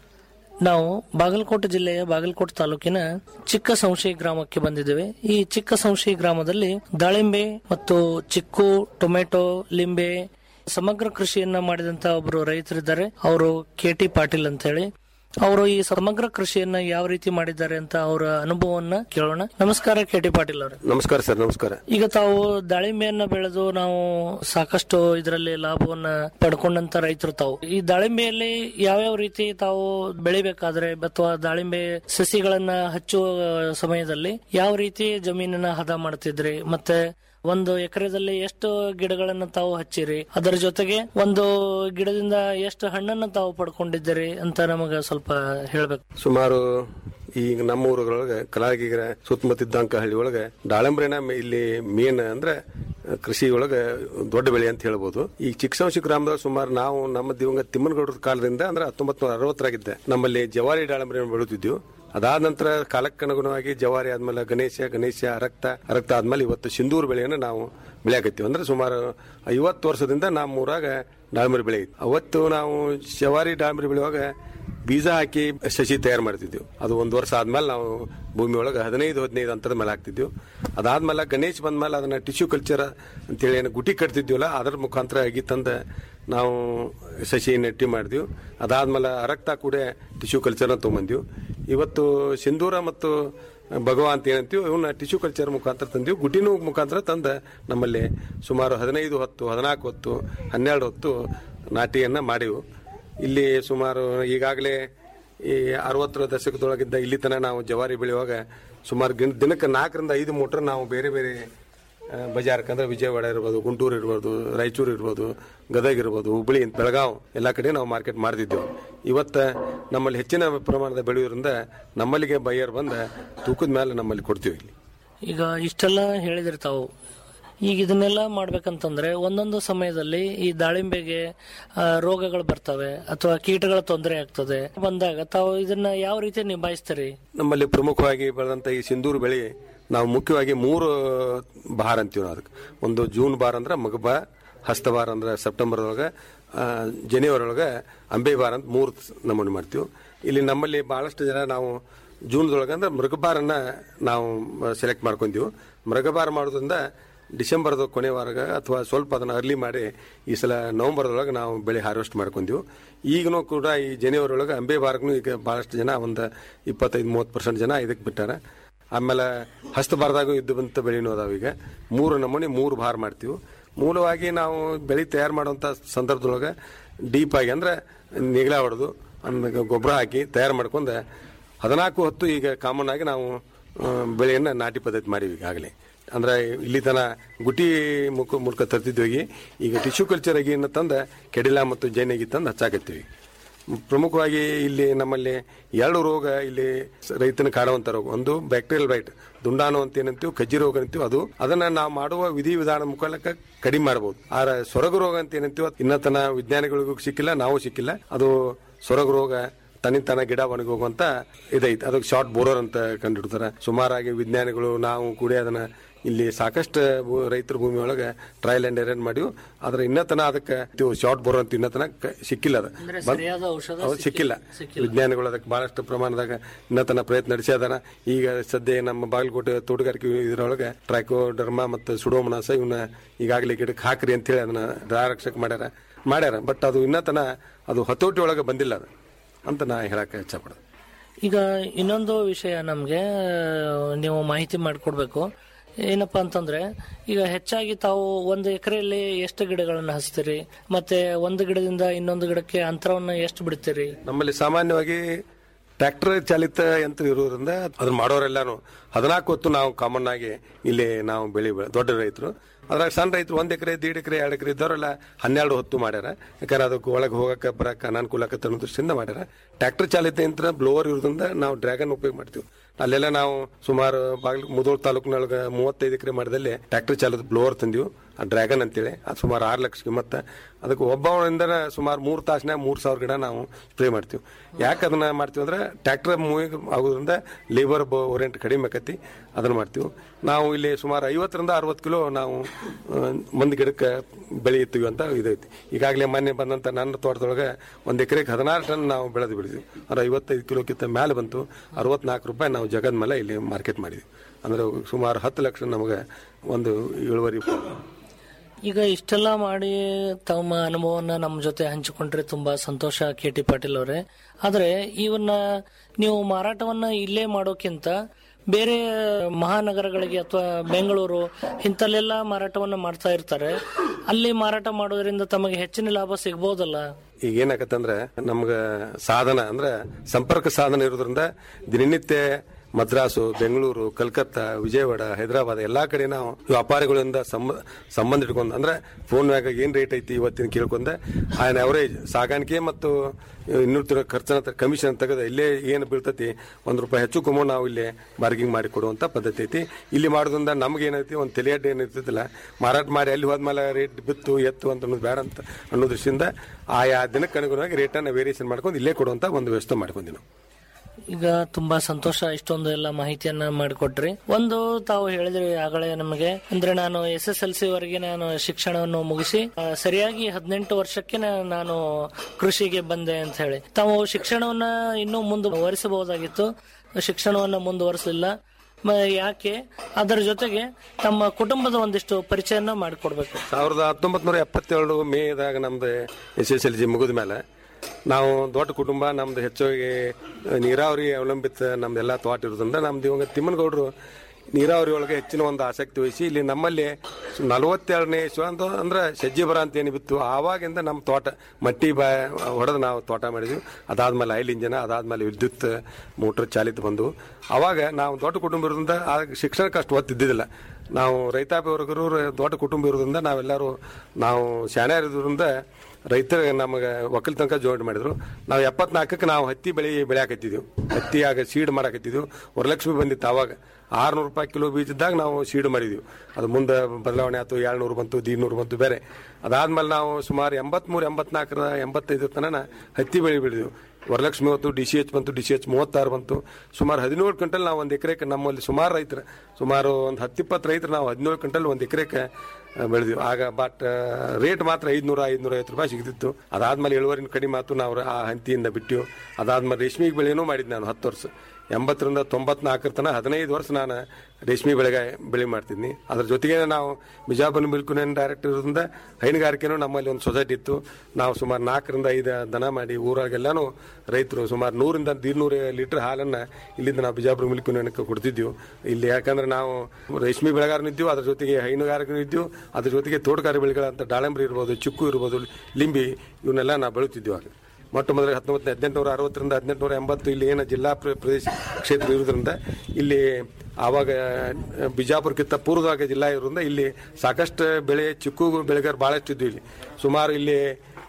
ನಾವು ಬಾಗಲಕೋಟೆ ಜಿಲ್ಲೆಯ ಬಾಗಲಕೋಟೆ ತಾಲೂಕಿನ ಚಿಕ್ಕ ಸಂಶಿ ಗ್ರಾಮಕ್ಕೆ ಬಂದಿದ್ದೇವೆ ಈ ಚಿಕ್ಕ ಸಂಶಿ ಗ್ರಾಮದಲ್ಲಿ ದಾಳಿಂಬೆ ಮತ್ತು ಚಿಕ್ಕು ಟೊಮೆಟೊ ಲಿಂಬೆ ಸಮಗ್ರ ಕೃಷಿಯನ್ನ ಮಾಡಿದಂತ ಒಬ್ಬರು ರೈತರಿದ್ದಾರೆ ಅವರು ಕೆ ಟಿ ಪಾಟೀಲ್ ಅಂತ ಹೇಳಿ ಅವರು ಈ ಸಮಗ್ರ ಕೃಷಿಯನ್ನ ಯಾವ ರೀತಿ ಮಾಡಿದ್ದಾರೆ ಅಂತ ಅವರ ಅನುಭವವನ್ನ ಕೇಳೋಣ ನಮಸ್ಕಾರ ಕೆ ಟಿ ಪಾಟೀಲ್ ಅವರೇ ನಮಸ್ಕಾರ ಸರ್ ನಮಸ್ಕಾರ ಈಗ ತಾವು ದಾಳಿಂಬೆಯನ್ನ ಬೆಳೆದು ನಾವು ಸಾಕಷ್ಟು ಇದರಲ್ಲಿ ಲಾಭವನ್ನ ಪಡ್ಕೊಂಡಂತ ರೈತರು ತಾವು ಈ ದಾಳಿಂಬೆಯಲ್ಲಿ ಯಾವ್ಯಾವ ರೀತಿ ತಾವು ಬೆಳಿಬೇಕಾದ್ರೆ ಅಥವಾ ದಾಳಿಂಬೆ ಸಸಿಗಳನ್ನ ಹಚ್ಚುವ ಸಮಯದಲ್ಲಿ ಯಾವ ರೀತಿ ಜಮೀನನ್ನ ಹದ ಮಾಡ್ತಿದ್ರಿ ಮತ್ತೆ ಒಂದು ಎಕರೆದಲ್ಲಿ ಎಷ್ಟು ಗಿಡಗಳನ್ನ ತಾವು ಹಚ್ಚಿರಿ ಅದರ ಜೊತೆಗೆ ಒಂದು ಗಿಡದಿಂದ ಎಷ್ಟು ಹಣ್ಣನ್ನ ತಾವು ಪಡ್ಕೊಂಡಿದ್ದೀರಿ ಅಂತ ನಮಗ ಸ್ವಲ್ಪ ಹೇಳ್ಬೇಕು ಸುಮಾರು ಈಗ ನಮ್ಮ ಊರುಗಳೊಳಗೆ ಕಲಾಗಿಗರ ಸುತ್ತಮುತ್ತಿದ್ದಂಕ ಹಳ್ಳಿ ಒಳಗೆ ದಾಳಂಬ್ರಿನ ಮೆ- ಇಲ್ಲಿ ಮೇನ್ ಅಂದ್ರೆ ಕೃಷಿ ಒಳಗೆ ದೊಡ್ಡ ಬೆಳೆ ಅಂತ ಹೇಳ್ಬೋದು ಈ ಚಿಕ್ಕಸಂಶಿ ಗ್ರಾಮದಾಗ ಸುಮಾರು ನಾವು ನಮ್ಮ ದಿವಂಗತ ತಿಮ್ಮನಗೌಡರ ಕಾಲದಿಂದ ಅಂದ್ರೆ ಹತ್ತೊಂಬತ್ತು ನೂರ ಅರವತ್ತರಾಗಿದ್ದೆ ನಮ್ಮಲ್ಲಿ ಜವಾರಿ ದಾಳಂಬ್ರಿನ ಬೆಳೆದಿದ್ವು ಅದಾದ ನಂತರ ಕಾಲಕ್ಕನುಗುಣವಾಗಿ ಜವಾರಿ ಆದ್ಮೇಲೆ ಗಣೇಶ ಗಣೇಶ ಅರಕ್ತ ಅರಕ್ತ ಆದ್ಮೇಲೆ ಇವತ್ತು ಸಿಂಧೂರು ಬೆಳೆಯನ್ನು ನಾವು ಬೆಳೆಯಾಕತ್ತೀವಿ ಅಂದ್ರೆ ಸುಮಾರು ಐವತ್ತು ವರ್ಷದಿಂದ ನಮ್ಮ ಊರಾಗ ದಾಳಿಂಬರಿ ಬೆಳೆ ಐತಿ ಅವತ್ತು ನಾವು ಜವಾರಿ ದಾಳಿಂಬರಿ ಬೆಳೆಯುವಾಗ ಬೀಜ ಹಾಕಿ ಸಸಿ ತಯಾರು ಮಾಡ್ತಿದ್ವಿ ಅದು ಒಂದು ವರ್ಷ ಆದ್ಮೇಲೆ ನಾವು ಭೂಮಿ ಒಳಗೆ ಹದಿನೈದು ಹದಿನೈದು ಅಂತರದ ಮೇಲೆ ಹಾಕ್ತಿದ್ವಿ ಅದಾದ್ಮೇಲೆ ಗಣೇಶ್ ಬಂದ್ಮೇಲೆ ಅದನ್ನ ಟಿಶ್ಯೂ ಕಲ್ಚರ್ ಅಂತೇಳಿ ಏನು ಗುಟಿ ಕಟ್ತಿದ್ವಲ್ಲ ಅದರ ಮುಖಾಂತರ ಆಗಿ ತಂದ ನಾವು ಸಸಿ ನೆಟ್ಟಿ ಮಾಡಿದ್ವಿ ಅದಾದ್ಮೇಲೆ ಅರಕ್ತ ಕೂಡ ಟಿಶ್ಯೂ ಕಲ್ಚರ್ನ ತೊಗೊಂಬಂದ್ವಿ ಇವತ್ತು ಸಿಂಧೂರ ಮತ್ತು ಭಗವಾ ಅಂತ ಏನಂತೀವಿ ಇವನ್ನ ಟಿಶ್ಯೂ ಕಲ್ಚರ್ ಮುಖಾಂತರ ತಂದಿವಿ ಗುಡ್ಡಿನೂ ಮುಖಾಂತರ ತಂದ ನಮ್ಮಲ್ಲಿ ಸುಮಾರು ಹದಿನೈದು ಹೊತ್ತು ಹದಿನಾಲ್ಕು ಹೊತ್ತು ಹನ್ನೆರಡು ಹೊತ್ತು ನಾಟಿಯನ್ನ ಮಾಡಿವು ಇಲ್ಲಿ ಸುಮಾರು ಈಗಾಗಲೇ ಈ ಅರವತ್ತರ ದಶಕದೊಳಗಿದ್ದ ಇಲ್ಲಿ ತನಕ ನಾವು ಜವಾರಿ ಬೆಳೆಯುವಾಗ ಸುಮಾರು ಗಿನ್- ದಿನಕ್ಕೆ ನಾಲ್ಕರಿಂದ ಐದು ಮೋಟ್ರ್ ನಾವು ಬೇರೆ ಬೇರೆ ಆ, ಬಜಾರ್ಕ್ ಅಂದ್ರೆ ವಿಜಯವಾಡ ಇರ್ಬೋದು ಗುಂಟೂರು ಇರ್ಬೋದು ರಾಯಚೂರು ಇರ್ಬೋದು ಗದಗ ಇರ್ಬೋದು ಹುಬ್ಳಿ ಬೆಳಗಾವ್ ಎಲ್ಲ ಕಡೆ ನಾವು ಮಾರ್ಕೆಟ್ ಮಾಡ್ತಿದ್ದೆವು ಇವತ್ತ ನಮ್ಮಲ್ಲಿ ಹೆಚ್ಚಿನ ಪ್ರಮಾಣದ ಬೆಳೆಯೋದ್ರಿಂದ ನಮ್ಮಲ್ಲಿಗೆ ಬೈಯರ್ ಬಂದ ತೂಕದ ಮೇಲೆ ನಮ್ಮಲ್ಲಿ ಕೊಡ್ತೀವಿ ಇಲ್ಲಿ ಈಗ ಇಷ್ಟೆಲ್ಲ ಹೇಳಿದ್ರಿ ತಾವು ಈಗ ಇದನ್ನೆಲ್ಲ ಮಾಡ್ಬೇಕಂತಂದ್ರೆ ಒಂದೊಂದು ಸಮಯದಲ್ಲಿ ಈ ದಾಳಿಂಬೆಗೆ ಆ, ರೋಗಗಳು ಬರ್ತವೆ ಅಥವಾ ಕೀಟಗಳ ತೊಂದರೆ ಆಗ್ತದೆ ಬಂದಾಗ ತಾವು ಇದನ್ನ ಯಾವ ರೀತಿ ನಿಭಾಯಿಸ್ತೀರಿ ನಮ್ಮಲ್ಲಿ ಪ್ರಮುಖವಾಗಿ ಬೆಳೆದಂತ ಈ ಸಿಂಧೂರು ಬೆಳೆ ನಾವು ಮುಖ್ಯವಾಗಿ ಮೂರು ಬಾರ್ ಅಂತೀವಿ ನಾವು ಅದಕ್ಕೆ ಒಂದು ಜೂನ್ ಬಾರ್ ಅಂದ್ರೆ ಮಗಬ ಹಸ್ತಬಾರ್ ಅಂದ್ರೆ ಸೆಪ್ಟೆಂಬರ್ ಒಳಗೆ ಆ, ಜನವರಿ ಒಳಗೆ ಅಂಬೆ ಬಾರ್ ಅಂತ ಮೂರು ನಮೂನೆ ಮಾಡ್ತೀವಿ ಇಲ್ಲಿ ನಮ್ಮಲ್ಲಿ ಬಹಳಷ್ಟು ಜನ ನಾವು ಜೂನ್ದೊಳಗೆ ಅಂದ್ರೆ ಮೃಗಬಾರನ್ನ ನಾವು ಸೆಲೆಕ್ಟ್ ಮಾಡ್ಕೊಂತೀವಿ ಮೃಗಬಾರ ಮಾಡೋದ್ರಿಂದ ಡಿಸೆಂಬರ್ದ ಕೊನೆ ವಾರಗ ಅಥವಾ ಸ್ವಲ್ಪ ಅದನ್ನ ಅರ್ಲಿ ಮಾಡಿ ಈ ಸಲ ನವೆಂಬರ್ದೊಳಗೆ ನಾವು ಬೆಳೆ ಹಾರ್ವೆಸ್ಟ್ ಮಾಡ್ಕೊಂತೀವಿ ಈಗನೂ ಕೂಡ ಈ ಜನವರಿ ಒಳಗೆ ಅಂಬೆ ಬಾರ್ಗೂ ಈಗ ಬಹಳಷ್ಟು ಜನ ಒಂದು ಇಪ್ಪತ್ತೈದು ಮೂವತ್ತು ಪರ್ಸೆಂಟ್ ಜನ ಇದಕ್ಕೆ ಬಿಟ್ಟಾರ ಆಮೇಲೆ ಹಸ್ತಬಾರದಾಗೂ ಇದ್ದು ಬಂತ ಬೆಳೆನೂ ಅದಾವ ಈಗ ಮೂರು ನಮೂನೆ ಮೂರು ಭಾರ ಮಾಡ್ತೀವಿ ಮೂಲವಾಗಿ ನಾವು ಬೆಳೆ ತಯಾರು ಮಾಡುವಂಥ ಸಂದರ್ಭದೊಳಗೆ ಡೀಪ್ ಆಗಿ ಅಂದ್ರೆ ನಿಗಲ ಹೊಡೆದು ಆಮೇಲೆ ಗೊಬ್ಬರ ಹಾಕಿ ತಯಾರು ಮಾಡ್ಕೊಂಡು ಹದಿನಾಲ್ಕು ಹೊತ್ತು ಈಗ ಕಾಮನ್ ಆಗಿ ನಾವು ಆ, ಬೆಳೆಯನ್ನ ನಾಟಿ ಪದ್ಧತಿ ಮಾಡಿವಿ ಈಗಾಗಲೇ ಅಂದ್ರೆ ಇಲ್ಲಿ ತನ ಗುಟಿ ಮುಖ ಮೂಲಕ ತರ್ತಿದ್ವಿ ಈಗ ಟಿಶ್ಯೂ ಕಲ್ಚರ್ ಅಗಿ ತಂದ ಕೆಡಿಲ ಮತ್ತು ಜೈನಗಿ ತಂದು ಹಚ್ಚಾಕತ್ತೀವಿ ಪ್ರಮುಖವಾಗಿ ಇಲ್ಲಿ ನಮ್ಮಲ್ಲಿ ಎರಡು ರೋಗ ಇಲ್ಲಿ ಸ- ರೈತನ ಕಾಡುವಂತ ರೋಗ ಒಂದು ಬ್ಯಾಕ್ಟೀರಿಯಲ್ ರೈಟ್ ದುಂಡಾಣು ಅಂತ ಏನಂತೀವಿ ಕಜ್ಜಿ ರೋಗ ಅಂತೀವಿ ಅದು ಅದನ್ನ ನಾವು ಮಾಡುವ ವಿಧಿ ವಿಧಾನ ಮುಖಾಲಕ ಕಡಿಮೆ ಮಾಡಬಹುದು ಆದ್ರೆ ಸೊರಗು ರೋಗ ಅಂತ ಏನಂತೀವಿ ಅದು ಇನ್ನತನ ವಿಜ್ಞಾನಿಗಳಿಗೂ ಸಿಕ್ಕಿಲ್ಲ ನಾವು ಸಿಕ್ಕಿಲ್ಲ ಅದು ಸೊರಗು ರೋಗ ತನಿತನ ಗಿಡ ಒಣಗಿ ಹೋಗುವಂತ ಇದೈತಿ ಅದಕ್ಕೆ ಶಾರ್ಟ್ ಬೋರರ್ ಅಂತ ಕಂಡುಹಿಡ್ತಾರೆ ಸುಮಾರಾಗಿ ವಿಜ್ಞಾನಿಗಳು ನಾವು ಕೂಡ ಅದನ್ನ ಇಲ್ಲಿ ಸಾಕಷ್ಟು ಭೂ- ರೈತರ ಭೂಮಿ ಒಳಗೆ ಟ್ರಯಲ್ ಅಂಡ್ ಎರರ್ ಮಾಡಿವು ಆದ್ರೆ ಇನ್ನತನ ಅದಕ್ಕೆ ಶಾರ್ಟ್ ಬೋರ್ ಅಂತ ಇನ್ನತನ ಕ- ಸಿಕ್ಕಿಲ್ಲ ಅದು ಅಂದ್ರೆ ಬಂದ್- ಸರಿಯಾದ ಔಷಧ ಹೌದು, ಸಿಕ್ಕಿಲ್ಲ ಸಿಕ್ಕಿಲ್ಲ. ವಿಜ್ಞಾನಿಗಳು ಅದಕ್ಕೆ ಬಹಳಷ್ಟು ಪ್ರಮಾಣದಾಗ ಇನ್ನತನ ಪ್ರಯತ್ನ ನಡೆಸ್ಯಾದಾರ ಈಗ ಸದ್ಯ ನಮ್ಮ ಬಾಗಲಕೋಟೆ ತೋಟಗಾರಿಕೆ ಇದರೊಳಗೆ ಟ್ರೈಕೋಡರ್ಮಾ ಮತ್ತು ಸುಡೋಮನಾಸ ಇವನ್ನ ಈಗಾಗಲೇ ಗಿಡಕ್ಕೆ ಹಾಕ್ರಿ ಅಂತ ಹೇಳಿ ಅದನ್ನ ದಾರಕ್ಷಕ ಮಾಡ್ಯಾರ ಮಾಡ್ಯಾರ ಬಟ್ ಅದು ಇನ್ನತನ ಅದು ಹತೋಟಿ ಒಳಗೆ ಬಂದಿಲ್ಲ ಅದು ಅಂತ ನಾ ಹೇಳಕ್ಕೆ ಇಚ್ಛಪಡ್ತೀನಿ ಈಗ ಇನ್ನೊಂದು ವಿಷಯ ನಮಗೆ ನೀವು ಮಾಹಿತಿ ಮಾಡಿಕೊಡ್ಬೇಕು ಏನಪ್ಪಾ ಅಂತಂದ್ರೆ ಈಗ ಹೆಚ್ಚಾಗಿ ತಾವು ಒಂದು ಎಕರೆಯಲ್ಲಿ ಎಷ್ಟು ಗಿಡಗಳನ್ನು ಹಚ್ತೀರಿ ಮತ್ತೆ ಒಂದು ಗಿಡದಿಂದ ಇನ್ನೊಂದು ಗಿಡಕ್ಕೆ ಅಂತರವನ್ನು ಎಷ್ಟು ಬಿಡ್ತೀರಿ ನಮ್ಮಲ್ಲಿ ಸಾಮಾನ್ಯವಾಗಿ ಟ್ರ್ಯಾಕ್ಟರ್ ಚಾಲಿತ ಯಂತ್ರ ಇರೋದ್ರಿಂದ ಅದನ್ನ ಮಾಡೋರೆಲ್ಲಾನು ಹದಿನಾಲ್ಕು ಹೊತ್ತು ನಾವು ಕಾಮನ್ ಆಗಿ ಇಲ್ಲಿ ನಾವು ಬೆಳಿ ದೊಡ್ಡ ರೈತರು ಅದ್ರಾಗ ಸಣ್ಣ ರೈತರು ಒಂದ್ ಎಕರೆ ದೀಡ್ ಎಕರೆ ಎರಡು ಎಕರೆ ಇದ್ದವರೆಲ್ಲ ಹನ್ನೆರಡು ಹೊತ್ತು ಮಾಡ್ಯಾರ ಯಾಕಂದ್ರೆ ಅದಕ್ಕೆ ಒಳಗೆ ಹೋಗಕ್ಕೆ ಬರಕ್ಕೆ ಅನಾನುಕೂಲ ಆಕತ್ತೆ ಅನ್ನೋ ದೃಷ್ಟಿಯಿಂದ ಮಾಡ್ಯಾರ ಟ್ರ್ಯಾಕ್ಟರ್ ಚಾಲಿತ ಯಂತ್ರ ಬ್ಲೋವರ್ ಇರೋದ್ರಿಂದ ನಾವು ಡ್ರ್ಯಾಗನ್ ಉಪಯೋಗ ಮಾಡ್ತೀವಿ ಅಲ್ಲೆಲ್ಲ ನಾವು ಸುಮಾರು ಬಾಗಿಲು ಮುದೋಳ್ ತಾಲೂಕಿನೊಳಗೆ ಮೂವತ್ತೈದು ಎಕರೆ ಮಾಡಿದಲ್ಲಿ ಟ್ರ್ಯಾಕ್ಟರ್ ಚಾಲಿತ ಬ್ಲೋವರ್ ತಂದಿವು ಆ ಡ್ರ್ಯಾಗನ್ ಅಂತೇಳಿ ಅದು ಸುಮಾರು ಆರು ಲಕ್ಷ ಕಿಮ್ಮತ್ತ ಅದಕ್ಕೆ ಒಬ್ಬವನಿಂದ ಸುಮಾರು ಮೂರು ತಾಸಿನಾಗ ಮೂರು ಸಾವಿರ ಗಿಡ ನಾವು ಸ್ಪ್ರೇ ಮಾಡ್ತೀವಿ ಯಾಕೆ ಅದನ್ನ ಮಾಡ್ತೀವಿ ಅಂದ್ರೆ ಟ್ರ್ಯಾಕ್ಟರ್ ಮೂವಿಂಗ್ ಆಗೋದ್ರಿಂದ ಲೇಬರ್ ಓರಿಯೆಂಟ್ ಕಡಿಮೆ ಆಕತಿ ಅದನ್ನ ಮಾಡ್ತೀವಿ ನಾವು ಇಲ್ಲಿ ಸುಮಾರು ಐವತ್ತರಿಂದ ಅರವತ್ತು ಕಿಲೋ ನಾವು ಆ, ಮಂದಿ ಗಿಡಕ್ಕೆ ಬೆಳೆಯುತ್ತೀವಿ ಅಂತ ಇದೈತಿ ಈಗಾಗಲೇ ಮೊನ್ನೆ ಬಂದಂತ ನನ್ನ ತೋಟದೊಳಗೆ ಒಂದು ಎಕರೆಗೆ ಹದಿನಾರು ಟನ್ ನಾವು ಬೆಳೆದು ಬಿಡಿದ್ವಿ ಅಂದ್ರೆ ಐವತ್ತೈದು ಕಿಲೋಕ್ಕಿಂತ ಮೇಲೆ ಬಂತು ಅರವತ್ನಾಲ್ಕು ರೂಪಾಯಿ ನಾವು ಜಗದ ಮೇಲೆ ಇಲ್ಲಿ ಮಾರ್ಕೆಟ್ ಮಾಡಿದ್ವಿ ಅಂದ್ರೆ ಸುಮಾರು ಹತ್ತು ಲಕ್ಷ ನಮಗೆ ಒಂದು ಇಳುವರಿ ಈಗ ಇಷ್ಟೆಲ್ಲ ಮಾಡಿ ತಮ್ಮ ಅನುಭವವನ್ನ ನಮ್ಮ ಜೊತೆ ಹಂಚಿಕೊಂಡ್ರೆ ತುಂಬಾ ಸಂತೋಷ ಕೆ ಟಿ ಪಾಟೀಲ್ ಅವರೇ ಆದ್ರೆ ಇವನ್ನ ನೀವು ಮಾರಾಟವನ್ನ ಇಲ್ಲೇ ಮಾಡೋಕ್ಕಿಂತ ಬೇರೆ ಮಹಾನಗರಗಳಿಗೆ ಅಥವಾ ಬೆಂಗಳೂರು ಇಂಥಲ್ಲೆಲ್ಲ ಮಾರಾಟವನ್ನ ಮಾಡ್ತಾ ಇರ್ತಾರೆ ಅಲ್ಲಿ ಮಾರಾಟ ಮಾಡೋದ್ರಿಂದ ತಮಗೆ ಹೆಚ್ಚಿನ ಲಾಭ ಸಿಗ್ಬೋದಲ್ಲ ಈಗ ಏನಾಗತ್ತಂದ್ರೆ ನಮ್ಗ ಸಾಧನ ಅಂದ್ರೆ ಸಂಪರ್ಕ ಸಾಧನ ಇರೋದ್ರಿಂದ ದಿನನಿತ್ಯ ಮದ್ರಾಸು ಬೆಂಗಳೂರು ಕಲ್ಕತ್ತಾ ವಿಜಯವಾಡ ಹೈದರಾಬಾದ್ ಎಲ್ಲಾ ಕಡೆ ನಾವು ವ್ಯಾಪಾರಿಗಳಿಂದ ಸಂಬ- ಸಂಬಂಧ ಇಟ್ಕೊಂಡು ಅಂದ್ರೆ ಫೋನ್ಯಾಗ ಏನ್ ರೇಟ್ ಐತಿ ಇವತ್ತಿನ ಕೇಳ್ಕೊಂಡ ಆನ್ ಅವರೇಜ್ ಸಾಗಾಣಿಕೆ ಮತ್ತು ಇನ್ನೂರ ಖರ್ಚನ ಕಮಿಷನ್ ತೆಗೆದ ಇಲ್ಲೇ ಏನು ಬೀಳ್ತತಿ ಒಂದ್ ರೂಪಾಯಿ ಹೆಚ್ಚು ಕಮ್ಮಿ ನಾವು ಇಲ್ಲಿ ಬಾರ್ಗಿಂಗ್ ಮಾಡಿ ಕೊಡುವಂತ ಪದ್ಧತಿ ಐತಿ ಇಲ್ಲಿ ಮಾಡೋದ್ರಿಂದ ನಮ್ಗೆ ಏನೈತಿ ಒಂದು ತಲೆಯಡ್ಡೆ ಏನಿರ್ತದಿಲ್ಲ ಮಾರಾಟ ಮಾಡಿ ಅಲ್ಲಿ ಹೋದ್ಮೇಲೆ ರೇಟ್ ಬಿತ್ತು ಎತ್ತು ಅಂತ ಅನ್ನೋದು ಬೇಡ ಅಂತ ಅನ್ನೋ ದೃಷ್ಟಿಯಿಂದ ಆಯಾ ದಿನಕ್ಕೆ ಅನುಗುಣವಾಗಿ ರೇಟನ್ನ ವೇರಿಯೇಷನ್ ಮಾಡ್ಕೊಂಡು ಇಲ್ಲೇ ಕೊಡುವಂತ ಒಂದು ವ್ಯವಸ್ಥೆ ಮಾಡ್ಕೊಂಡಿ ನಾವು ಈಗ ತುಂಬಾ ಸಂತೋಷ ಇಷ್ಟೊಂದು ಎಲ್ಲ ಮಾಹಿತಿಯನ್ನ ಮಾಡಿಕೊಟ್ರಿ ಒಂದು ತಾವು ಹೇಳಿದ್ರಿ ಆಗಲೇ ನಮಗೆ ಅಂದ್ರೆ ನಾನು ಎಸ್ ಎಸ್ ಎಲ್ ಸಿ ವರೆಗೆ ನಾನು ಶಿಕ್ಷಣವನ್ನು ಮುಗಿಸಿ ಆ, ಸರಿಯಾಗಿ ಹದಿನೆಂಟು ವರ್ಷಕ್ಕೆ ನಾ- ನಾನು ಕೃಷಿಗೆ ಬಂದೆ ಅಂತ ಹೇಳಿ ತಾವು ಶಿಕ್ಷಣವನ್ನ ಇನ್ನೂ ಮುಂದುವರಿಸಬಹುದಾಗಿತ್ತು ಶಿಕ್ಷಣವನ್ನ ಮುಂದುವರಿಸಲಿಲ್ಲ ಮ- ಯಾಕೆ ಅದರ ಜೊತೆಗೆ ತಮ್ಮ ಕುಟುಂಬದ ಒಂದಿಷ್ಟು ಪರಿಚಯನ ಮಾಡಿಕೊಡ್ಬೇಕು ಸಾವಿರದ ಹತ್ತೊಂಬತ್ ನೂರ ಎಪ್ಪತ್ತೇಳು ಮೇದಾಗ ನಮ್ದು ಎಸ್ ಎಸ್ ಎಲ್ ಸಿ ಮುಗಿದ ಮೇಲೆ ನಾವು ದೊಡ್ಡ ಕುಟುಂಬ ನಮ್ದು ಹೆಚ್ಚಾಗಿ ನೀರಾವರಿ ಅವಲಂಬಿತ ನಮ್ದೆಲ್ಲ ತೋಟ ಇರೋದ್ರಿಂದ ನಮ್ದು ಇವಾಗ ತಿಮ್ಮನಗೌಡರು ನೀರಾವರಿ ಒಳಗೆ ಹೆಚ್ಚಿನ ಒಂದು ಆಸಕ್ತಿ ವಹಿಸಿ ಇಲ್ಲಿ ನಮ್ಮಲ್ಲಿ ನಲವತ್ತೆರಡನೇ ಇಸ್ವ ಅಂತ ಅಂದ್ರೆ ಸಜ್ಜಿ ಬರ ಅಂತ ಏನು ಬಿತ್ತು ಆವಾಗಿಂದ ನಮ್ಮ ತೋಟ ಮಟ್ಟಿ ಬಾ ಹೊಡೆದು ನಾವು ತೋಟ ಮಾಡಿದ್ವಿ ಅದಾದ್ಮೇಲೆ ಆಯಿಲ್ ಇಂಜನ್ ಅದಾದ್ಮೇಲೆ ವಿದ್ಯುತ್ ಮೋಟರ್ ಚಾಲಿತ ಬಂದು ಅವಾಗ ನಾವು ದೊಡ್ಡ ಕುಟುಂಬ ಇರೋದ್ರಿಂದ ಆ ಶಿಕ್ಷಣಕ್ಕೆ ಅಷ್ಟು ಒತ್ತು ಇದ್ದಿದ್ದಿಲ್ಲ ನಾವು ರೈತಾಪಿ ವರ್ಗರು ದೊಡ್ಡ ಕುಟುಂಬ ಇರೋದ್ರಿಂದ ನಾವೆಲ್ಲರೂ ನಾವು ಶಾಣೆ ಇರೋದ್ರಿಂದ ರೈತರ ನಮಗೆ ಒಕ್ಕಲ್ ತನಕ ಜಾಯಿನ್ ಮಾಡಿದ್ರು ನಾವು ಎಪ್ಪತ್ನಾಲ್ಕಕ್ಕೆ ನಾವು ಹತ್ತಿ ಬೆಳೆ ಬೆಳೆಯಾಕತ್ತಿದ್ವಿ ಹತ್ತಿ ಆಗ ಸೀಡ್ ಮಾಡಾಕತ್ತಿದ್ವಿ ವರಲಕ್ಷ್ಮಿ ಬಂದಿತ್ತು ಅವಾಗ ಆರ್ನೂರು ರೂಪಾಯಿ ಕಿಲೋ ಬೀಜದಾಗ ನಾವು ಸೀಡ್ ಮಾಡಿದ್ವಿ ಅದು ಮುಂದೆ ಬದಲಾವಣೆ ಆಯ್ತು ಏಳ್ನೂರು ಬಂತು ದೀಡ್ನೂರು ಬಂತು ಬೇರೆ ಅದಾದ್ಮೇಲೆ ನಾವು ಸುಮಾರು ಎಂಬತ್ಮೂರು ಎಂಬತ್ನಾಲ್ಕರ ಎಂಬತ್ತೈದು ತನಕ ಹತ್ತಿ ಬೆಳೆ ಬೆಳೆದಿವಿ ವರಲಕ್ಷ್ಮಿ ಹೊತ್ತು ಡಿ ಸಿ ಎಚ್ ಬಂತು ಡಿ ಸಿ ಎಚ್ ಮೂವತ್ತಾರು ಬಂತು ಸುಮಾರು ಹದಿನೇಳು ಕ್ವಿಂಟಲ್ ನಾವು ಒಂದು ಎಕರೆಗೆ ನಮ್ಮಲ್ಲಿ ಸುಮಾರು ರೈತರು ಸುಮಾರು ಒಂದು ಹತ್ತಿಪ್ಪತ್ತು ರೈತರು ನಾವು ಹದಿನೇಳು ಕ್ವಿಂಟಲ್ ಒಂದು ಎಕರೆಗೆ ಬೆಳೆದಿವಿ ಆಗ ಬಟ್ ರೇಟ್ ಮಾತ್ರ ಐದ್ನೂರ ಐದ್ನೂರ ಐವತ್ತು ರೂಪಾಯಿ ಸಿಗ್ತಿತ್ತು ಅದಾದ್ಮೇಲೆ ಇಳುವರಿನ ಕಡಿಮೆ ಆತು ನಾವು ಆ ಹಂತಿಯಿಂದ ಬಿಟ್ಟು ಅದಾದ್ಮೇಲೆ ರೇಷ್ಮೆ ಬೆಳೆನೂ ಮಾಡಿದ್ದು ನಾನು ಹತ್ತು ವರ್ಷ ಎಂಬತ್ತರಿಂದ ತೊಂಬತ್ನಾಲ್ಕರ ತನಕ ಹದಿನೈದು ವರ್ಷ ನಾನು ರೇಷ್ಮೆ ಬೆಳೆಗೆ ಬೆಳೆ ಮಾಡ್ತಿದ್ನಿ ಅದ್ರ ಜೊತೆಗೆ ನಾವು ಬಿಜಾಪುರ ಮಿಲ್ಕುನೇನ್ ಡೈರೆಕ್ಟ್ ಇರೋದ್ರಿಂದ ಹೈನುಗಾರಿಕೆನೂ ನಮ್ಮಲ್ಲಿ ಒಂದು ಸೊಸೈಟಿ ಇತ್ತು ನಾವು ಸುಮಾರು ನಾಲ್ಕರಿಂದ ಐದು ದನ ಮಾಡಿ ಊರಾಗೆಲ್ಲಾನು ರೈತರು ಸುಮಾರು ನೂರಿಂದ ನೂರು ಲೀಟರ್ ಹಾಲನ್ನ ಇಲ್ಲಿಂದ ನಾವು ಬಿಜಾಪುರ ಮಿಲ್ಕುನೇನಕ್ಕೆ ಕೊಡ್ತಿದ್ವಿ ಇಲ್ಲಿ ಯಾಕಂದ್ರೆ ನಾವು ರೇಷ್ಮೆ ಬೆಳೆಗಾರನು ಇದ್ದೀವಿ ಅದ್ರ ಜೊತೆಗೆ ಹೈನುಗಾರಿಕೆ ಇದ್ದೀವಿ ಅದ್ರ ಜೊತೆಗೆ ತೋಟಗಾರಿ ಬೆಳೆಗಳಂತ ದಾಳಂಬ್ರಿ ಇರ್ಬೋದು ಚಿಕ್ಕು ಇರ್ಬೋದು ಲಿಂಬಿ ಇವನ್ನೆಲ್ಲ ನಾವು ಬೆಳೆಯುತ್ತಿದ್ವಿ ಆಗ ಮೊಟ್ಟ ಮೊದಲಿಗೆ ಹತ್ತೊಂಬತ್ತು ಹದಿನೆಂಟುನೂರ ಅರವತ್ತರಿಂದ ಹದಿನೆಂಟುನೂರ ಎಂಬತ್ತು ಇಲ್ಲಿ ಏನು ಜಿಲ್ಲಾ ಪ್ರ- ಪ್ರದೇಶ ಕ್ಷೇತ್ರ ಇರೋದ್ರಿಂದ ಇಲ್ಲಿ ಆವಾಗ ಬಿಜಾಪುರಕ್ಕಿಂತ ಪೂರ್ವದಾಗ ಜಿಲ್ಲಾ ಇರೋದ್ರಿಂದ ಇಲ್ಲಿ ಸಾಕಷ್ಟು ಬೆಳೆ ಚಿಕ್ಕು ಬೆಳೆಗಾರ ಭಾಳಷ್ಟು ಇದ್ವು ಇಲ್ಲಿ ಸುಮಾರು ಇಲ್ಲಿ